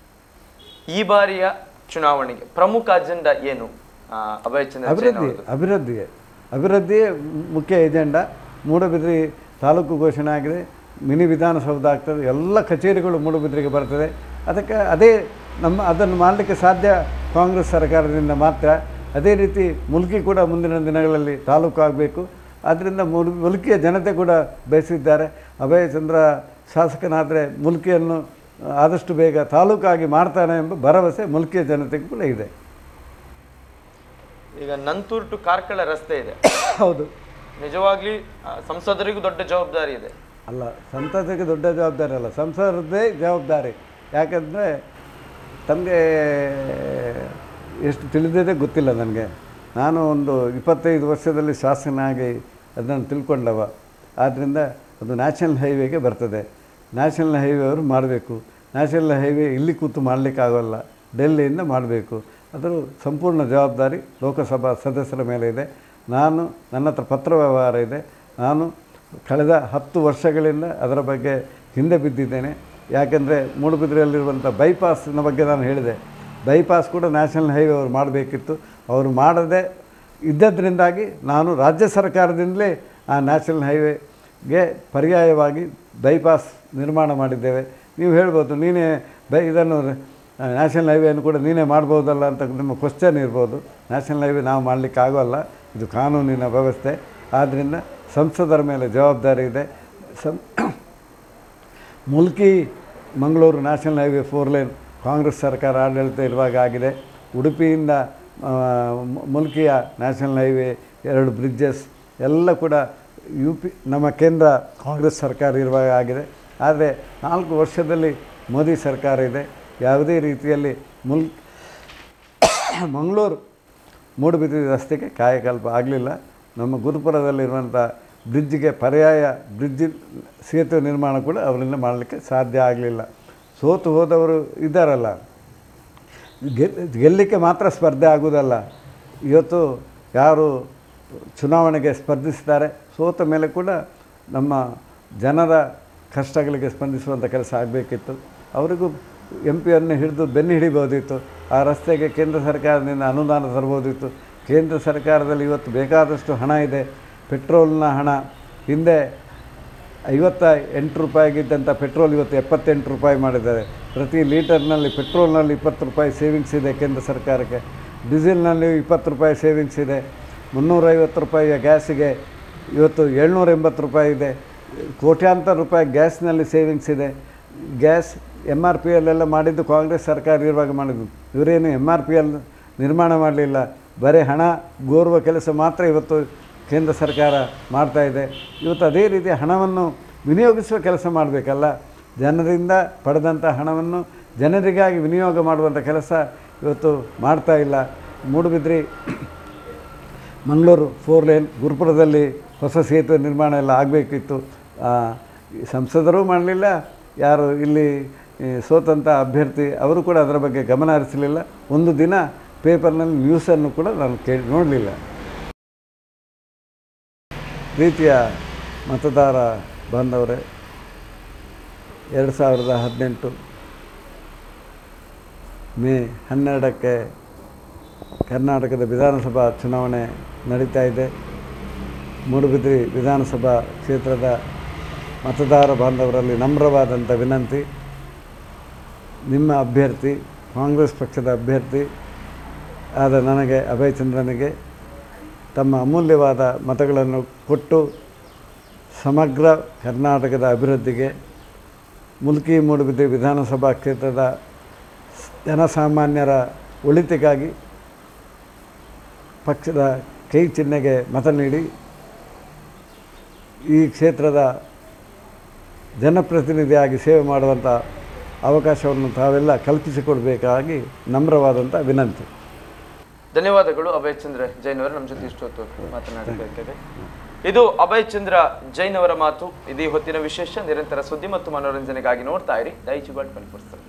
ಈ ಬಾರಿಯ ಚುನಾವಣೆಗೆ ಪ್ರಮುಖ ಅಜೆಂಡಾ ಏನು ಆ, ಅಭಯಚಂದ್ರ ಜೈನ್ ಅಭಿವೃದ್ಧಿ ಅವರದ್ದು? ಅಭಿವೃದ್ಧಿಗೆ ಅಭಿವೃದ್ಧಿಯೇ ಮುಖ್ಯ ಎಜೆಂಡಾ ಮೂಡಬಿದ್ರಿ ತಾಲೂಕು ಘೋಷಣೆ ಆಗಿದೆ ಮಿನಿ ವಿಧಾನಸೌಧ ಆಗ್ತದೆ ಎಲ್ಲ ಕಚೇರಿಗಳು ಮೂಡಬಿದ್ರಿಗೆ ಬರ್ತದೆ ಅದಕ್ಕೆ ಅದೇ ನಮ್ಮ ಅದನ್ನು ಮಾಡಲಿಕ್ಕೆ ಸಾಧ್ಯ ಕಾಂಗ್ರೆಸ್ ಸರ್ಕಾರದಿಂದ ಮಾತ್ರ ಅದೇ ರೀತಿ ಮುಲ್ಕಿ ಕೂಡ ಮುಂದಿನ ದಿನಗಳಲ್ಲಿ ತಾಲೂಕು ಆಗಬೇಕು ಆದ್ದರಿಂದ ಮುಲ್ ಮುಲ್ಕಿಯ ಜನತೆ ಕೂಡ ಬಯಸಿದ್ದಾರೆ ಅಭಯ ಚಂದ್ರ ಶಾಸಕನಾದರೆ ಮುಲ್ಕಿಯನ್ನು ಆದಷ್ಟು ಬೇಗ ತಾಲೂಕಾಗಿ ಮಾಡ್ತಾನೆ ಎಂಬ ಭರವಸೆ ಮುಲ್ಕಿಯ ಜನತೆಗೂ ಕೂಡ ಇದೆ ಈಗ ನಂತೂರ್ ಟು ಕಾರ್ಕಳ ರಸ್ತೆ ಇದೆ ಹೌದು ನಿಜವಾಗ್ಲಿ ಆ, ಸಂಸದರಿಗೂ ದೊಡ್ಡ ಜವಾಬ್ದಾರಿ ಇದೆ ಅಲ್ಲ ಸಂಸದರಿಗೆ ದೊಡ್ಡ ಜವಾಬ್ದಾರಿ ಅಲ್ಲ ಸಂಸದರದ್ದೇ ಜವಾಬ್ದಾರಿ ಯಾಕಂದರೆ ತಮಗೆ ಎಷ್ಟು ತಿಳಿದಿದೆ ಗೊತ್ತಿಲ್ಲ ನನಗೆ ನಾನು ಒಂದು ಇಪ್ಪತ್ತೈದು ವರ್ಷದಲ್ಲಿ ಶಾಸಕನಾಗಿ ಅದನ್ನು ತಿಳ್ಕೊಂಡವ ಆದ್ದರಿಂದ ಅದು ನ್ಯಾಷನಲ್ ಹೈವೇಗೆ ಬರ್ತದೆ ನ್ಯಾಷನಲ್ ಹೈವೇ ಅವರು ಮಾಡಬೇಕು ನ್ಯಾಷನಲ್ ಹೈವೇ ಇಲ್ಲಿ ಕೂತು ಮಾಡಲಿಕ್ಕಾಗಲ್ಲ ಡೆಲ್ಲಿಯಿಂದ ಮಾಡಬೇಕು ಅದರ ಸಂಪೂರ್ಣ ಜವಾಬ್ದಾರಿ ಲೋಕಸಭಾ ಸದಸ್ಯರ ಮೇಲೆ ಇದೆ ನಾನು ನನ್ನ ಹತ್ರ ಪತ್ರ ವ್ಯವಹಾರ ಇದೆ ನಾನು ಕಳೆದ ಹತ್ತು ವರ್ಷಗಳಿಂದ ಅದರ ಬಗ್ಗೆ ಹಿಂದೆ ಬಿದ್ದಿದ್ದೇನೆ ಯಾಕೆಂದರೆ ಮೂಡುಬಿದ್ರೆಯಲ್ಲಿರುವಂಥ ಬೈಪಾಸ್ನ ಬಗ್ಗೆ ನಾನು ಹೇಳಿದೆ ಬೈಪಾಸ್ ಕೂಡ ನ್ಯಾಷನಲ್ ಹೈವೇ ಅವರು ಮಾಡಬೇಕಿತ್ತು ಅವರು ಮಾಡದೆ ಇದ್ದದ್ರಿಂದಾಗಿ ನಾನು ರಾಜ್ಯ ಸರ್ಕಾರದಿಂದಲೇ ಆ ನ್ಯಾಷನಲ್ ಹೈವೇಗೆ ಪರ್ಯಾಯವಾಗಿ ಬೈಪಾಸ್ ನಿರ್ಮಾಣ ಮಾಡಿದ್ದೇವೆ ನೀವು ಹೇಳ್ಬೋದು ನೀನೇ ಬೈ ಇದನ್ನು ನ್ಯಾಷನಲ್ ಹೈವೇಯನ್ನು ಕೂಡ ನೀನೇ ಮಾಡ್ಬೋದಲ್ಲ ಅಂತ ನಿಮ್ಮ ಕ್ವಶನ್ ಇರ್ಬೋದು ನ್ಯಾಷನಲ್ ಹೈವೇ ನಾವು ಮಾಡಲಿಕ್ಕೆ ಆಗೋಲ್ಲ ಇದು ಕಾನೂನಿನ ವ್ಯವಸ್ಥೆ ಆದ್ದರಿಂದ ಸಂಸದರ ಮೇಲೆ ಜವಾಬ್ದಾರಿ ಇದೆ ಸಂ Mulki Mangaluru national highway four lane Congress ಸರ್ಕಾರ ಆಡಳಿತ ಇರುವಾಗ ಆಗಿದೆ ಉಡುಪಿಯಿಂದ ಆ, ಮು- ಮುಲ್ಕಿಯ ನ್ಯಾಷನಲ್ ಹೈವೇ ಎರಡು ಬ್ರಿಡ್ಜಸ್ ಎಲ್ಲ ಕೂಡ ಯು ಪಿ ನಮ್ಮ ಕೇಂದ್ರ ಕಾಂಗ್ರೆಸ್ ಸರ್ಕಾರ ಇರುವಾಗ ಆಗಿದೆ ಆದರೆ ನಾಲ್ಕು ವರ್ಷದಲ್ಲಿ ಮೋದಿ ಸರ್ಕಾರ ಇದೆ ಯಾವುದೇ ರೀತಿಯಲ್ಲಿ ಮುಲ್ ಮಂಗಳೂರು ಮೂಡುಬಿದಿರೆ ರಸ್ತೆಗೆ ಕಾಯಕಲ್ಪ ಆಗಲಿಲ್ಲ ನಮ್ಮ ಗುರುಪುರದಲ್ಲಿರುವಂಥ ಬ್ರಿಡ್ಜಿಗೆ ಪರ್ಯಾಯ ಬ್ರಿಡ್ಜ್ ಸೇತುವೆ ನಿರ್ಮಾಣ ಕೂಡ ಅವರಿಂದ ಮಾಡಲಿಕ್ಕೆ ಸಾಧ್ಯ ಆಗಲಿಲ್ಲ ಸೋತು ಹೋದವರು ಇದ್ದಾರಲ್ಲ ಗೆಲ್ ಗೆಲ್ಲಲಿಕ್ಕೆ ಮಾತ್ರ ಸ್ಪರ್ಧೆ ಆಗುವುದಲ್ಲ ಇವತ್ತು ಯಾರು ಚುನಾವಣೆಗೆ ಸ್ಪರ್ಧಿಸ್ತಾರೆ ಸೋತ ಮೇಲೆ ಕೂಡ ನಮ್ಮ ಜನರ ಕಷ್ಟಗಳಿಗೆ ಸ್ಪಂದಿಸುವಂಥ ಕೆಲಸ ಆಗಬೇಕಿತ್ತು ಅವರಿಗೂ ಎಂ ಪಿಯನ್ನು ಹಿಡಿದು ಬೆನ್ನು ಹಿಡಿಬೋದಿತ್ತು ಆ ರಸ್ತೆಗೆ ಕೇಂದ್ರ ಸರ್ಕಾರದಿಂದ ಅನುದಾನ ತರ್ಬೋದಿತ್ತು ಕೇಂದ್ರ ಸರ್ಕಾರದಲ್ಲಿ ಇವತ್ತು ಬೇಕಾದಷ್ಟು ಹಣ ಇದೆ ಪೆಟ್ರೋಲ್ನ ಹಣ ಹಿಂದೆ ಐವತ್ತ ಎಂಟು ರೂಪಾಯಿಗಿದ್ದಂಥ ಪೆಟ್ರೋಲ್ ಇವತ್ತು ಎಪ್ಪತ್ತೆಂಟು ರೂಪಾಯಿ ಮಾಡಿದ್ದಾರೆ ಪ್ರತಿ ಲೀಟರ್ನಲ್ಲಿ ಪೆಟ್ರೋಲ್ನಲ್ಲಿ ಇಪ್ಪತ್ತು ರೂಪಾಯಿ ಸೇವಿಂಗ್ಸ್ ಇದೆ ಕೇಂದ್ರ ಸರ್ಕಾರಕ್ಕೆ ಡೀಸೆಲ್ನಲ್ಲಿ ಇಪ್ಪತ್ತು ರೂಪಾಯಿ ಸೇವಿಂಗ್ಸ್ ಇದೆ ಮುನ್ನೂರೈವತ್ತು ರೂಪಾಯಿಯ ಗ್ಯಾಸಿಗೆ ಇವತ್ತು ಏಳ್ನೂರ ಎಂಬತ್ತು ರೂಪಾಯಿ ಇದೆ ಕೋಟ್ಯಾಂತರ ರೂಪಾಯಿ ಗ್ಯಾಸ್ನಲ್ಲಿ ಸೇವಿಂಗ್ಸ್ ಇದೆ ಗ್ಯಾಸ್ ಎಮ್ ಆರ್ ಪಿ ಎಲ್ಲೆಲ್ಲ ಮಾಡಿದ್ದು ಕಾಂಗ್ರೆಸ್ ಸರ್ಕಾರ ಇರುವಾಗ ಮಾಡಿದ್ದು ಇವರೇನು ಎಮ್ ಆರ್ ಪಿ ಎಲ್ ನಿರ್ಮಾಣ ಮಾಡಲಿಲ್ಲ ಬರೀ ಹಣ ಗೋರುವ ಕೆಲಸ ಮಾತ್ರ ಇವತ್ತು ಕೇಂದ್ರ ಸರ್ಕಾರ ಮಾಡ್ತಾ ಇದೆ ಇವತ್ತು ಅದೇ ರೀತಿ ಹಣವನ್ನು ವಿನಿಯೋಗಿಸುವ ಕೆಲಸ ಮಾಡಬೇಕಲ್ಲ ಜನರಿಂದ ಪಡೆದಂಥ ಹಣವನ್ನು ಜನರಿಗಾಗಿ ವಿನಿಯೋಗ ಮಾಡುವಂಥ ಕೆಲಸ ಇವತ್ತು ಮಾಡ್ತಾ ಇಲ್ಲ ಮೂಡುಬಿದ್ರಿ ಮಂಗಳೂರು ಫೋರ್ ಲೇನ್ ಗುರುಪುರದಲ್ಲಿ ಹೊಸ ಸೇತುವೆ ನಿರ್ಮಾಣ ಎಲ್ಲ ಆಗಬೇಕಿತ್ತು ಸಂಸದರು ಮಾಡಲಿಲ್ಲ ಯಾರು ಇಲ್ಲಿ ಈ, ಸೋತಂಥ ಅಭ್ಯರ್ಥಿ ಅವರು ಕೂಡ ಅದರ ಬಗ್ಗೆ ಗಮನ ಹರಿಸಲಿಲ್ಲ ಒಂದು ದಿನ ಪೇಪರ್ನಲ್ಲಿ ನ್ಯೂಸನ್ನು ಕೂಡ ನಾನು ಕೇಳಿ ನೋಡಲಿಲ್ಲ ಪ್ರೀತಿಯ ಮತದಾರ ಬಾಂಧವರೇ ಎರಡು ಸಾವಿರದ ಹದಿನೆಂಟು ಮೇ ಹನ್ನೆರಡಕ್ಕೆ ಕರ್ನಾಟಕದ ವಿಧಾನಸಭಾ ಚುನಾವಣೆ ನಡೀತಾ ಇದೆ ಮೂಡುಬಿದ್ರಿ ವಿಧಾನಸಭಾ ಕ್ಷೇತ್ರದ ಮತದಾರ ಬಾಂಧವರಲ್ಲಿ ನಮ್ರವಾದಂಥ ವಿನಂತಿ ನಿಮ್ಮ ಅಭ್ಯರ್ಥಿ ಕಾಂಗ್ರೆಸ್ ಪಕ್ಷದ ಅಭ್ಯರ್ಥಿ ಆದ ನನಗೆ ಅಭಯ್ ಚಂದ್ರನಿಗೆ ತಮ್ಮ ಅಮೂಲ್ಯವಾದ ಮತಗಳನ್ನು ಕೊಟ್ಟು ಸಮಗ್ರ ಕರ್ನಾಟಕದ ಅಭಿವೃದ್ಧಿಗೆ ಮುಲ್ಕಿ ಮೂಡುಬಿದ್ರಿ ವಿಧಾನಸಭಾ ಕ್ಷೇತ್ರದ ಜನಸಾಮಾನ್ಯರ ಒಳಿತಿಗಾಗಿ ಪಕ್ಷದ ಕೈ ಚಿಹ್ನೆಗೆ ಮತ ನೀಡಿ ಈ ಕ್ಷೇತ್ರದ ಜನಪ್ರತಿನಿಧಿಯಾಗಿ ಸೇವೆ ಮಾಡುವಂಥ ಅವಕಾಶವನ್ನು ತಾವೆಲ್ಲ ಕಲ್ಪಿಸಿಕೊಡಬೇಕಾಗಿ ನಮ್ರವಾದಂಥ ವಿನಂತಿ ಧನ್ಯವಾದಗಳು ಅಭಯ್ ಚಂದ್ರ ಜೈನ್ ಅವರು ನಮ್ಮ ಜೊತೆ ಇಷ್ಟೊತ್ತು ಮಾತನಾಡಬೇಕಾಗಿದೆ ಇದು ಅಭಯ್ ಚಂದ್ರ ಜೈನ್ ಅವರ ಮಾತು ಇದೀ ಹೊತ್ತಿನ ವಿಶೇಷ ನಿರಂತರ ಸುದ್ದಿ ಮತ್ತು ಮನೋರಂಜನೆಗಾಗಿ ನೋಡ್ತಾ ಇರಿ ದೈಚು ಟ್ವೆಂಟಿ ಫೋರ್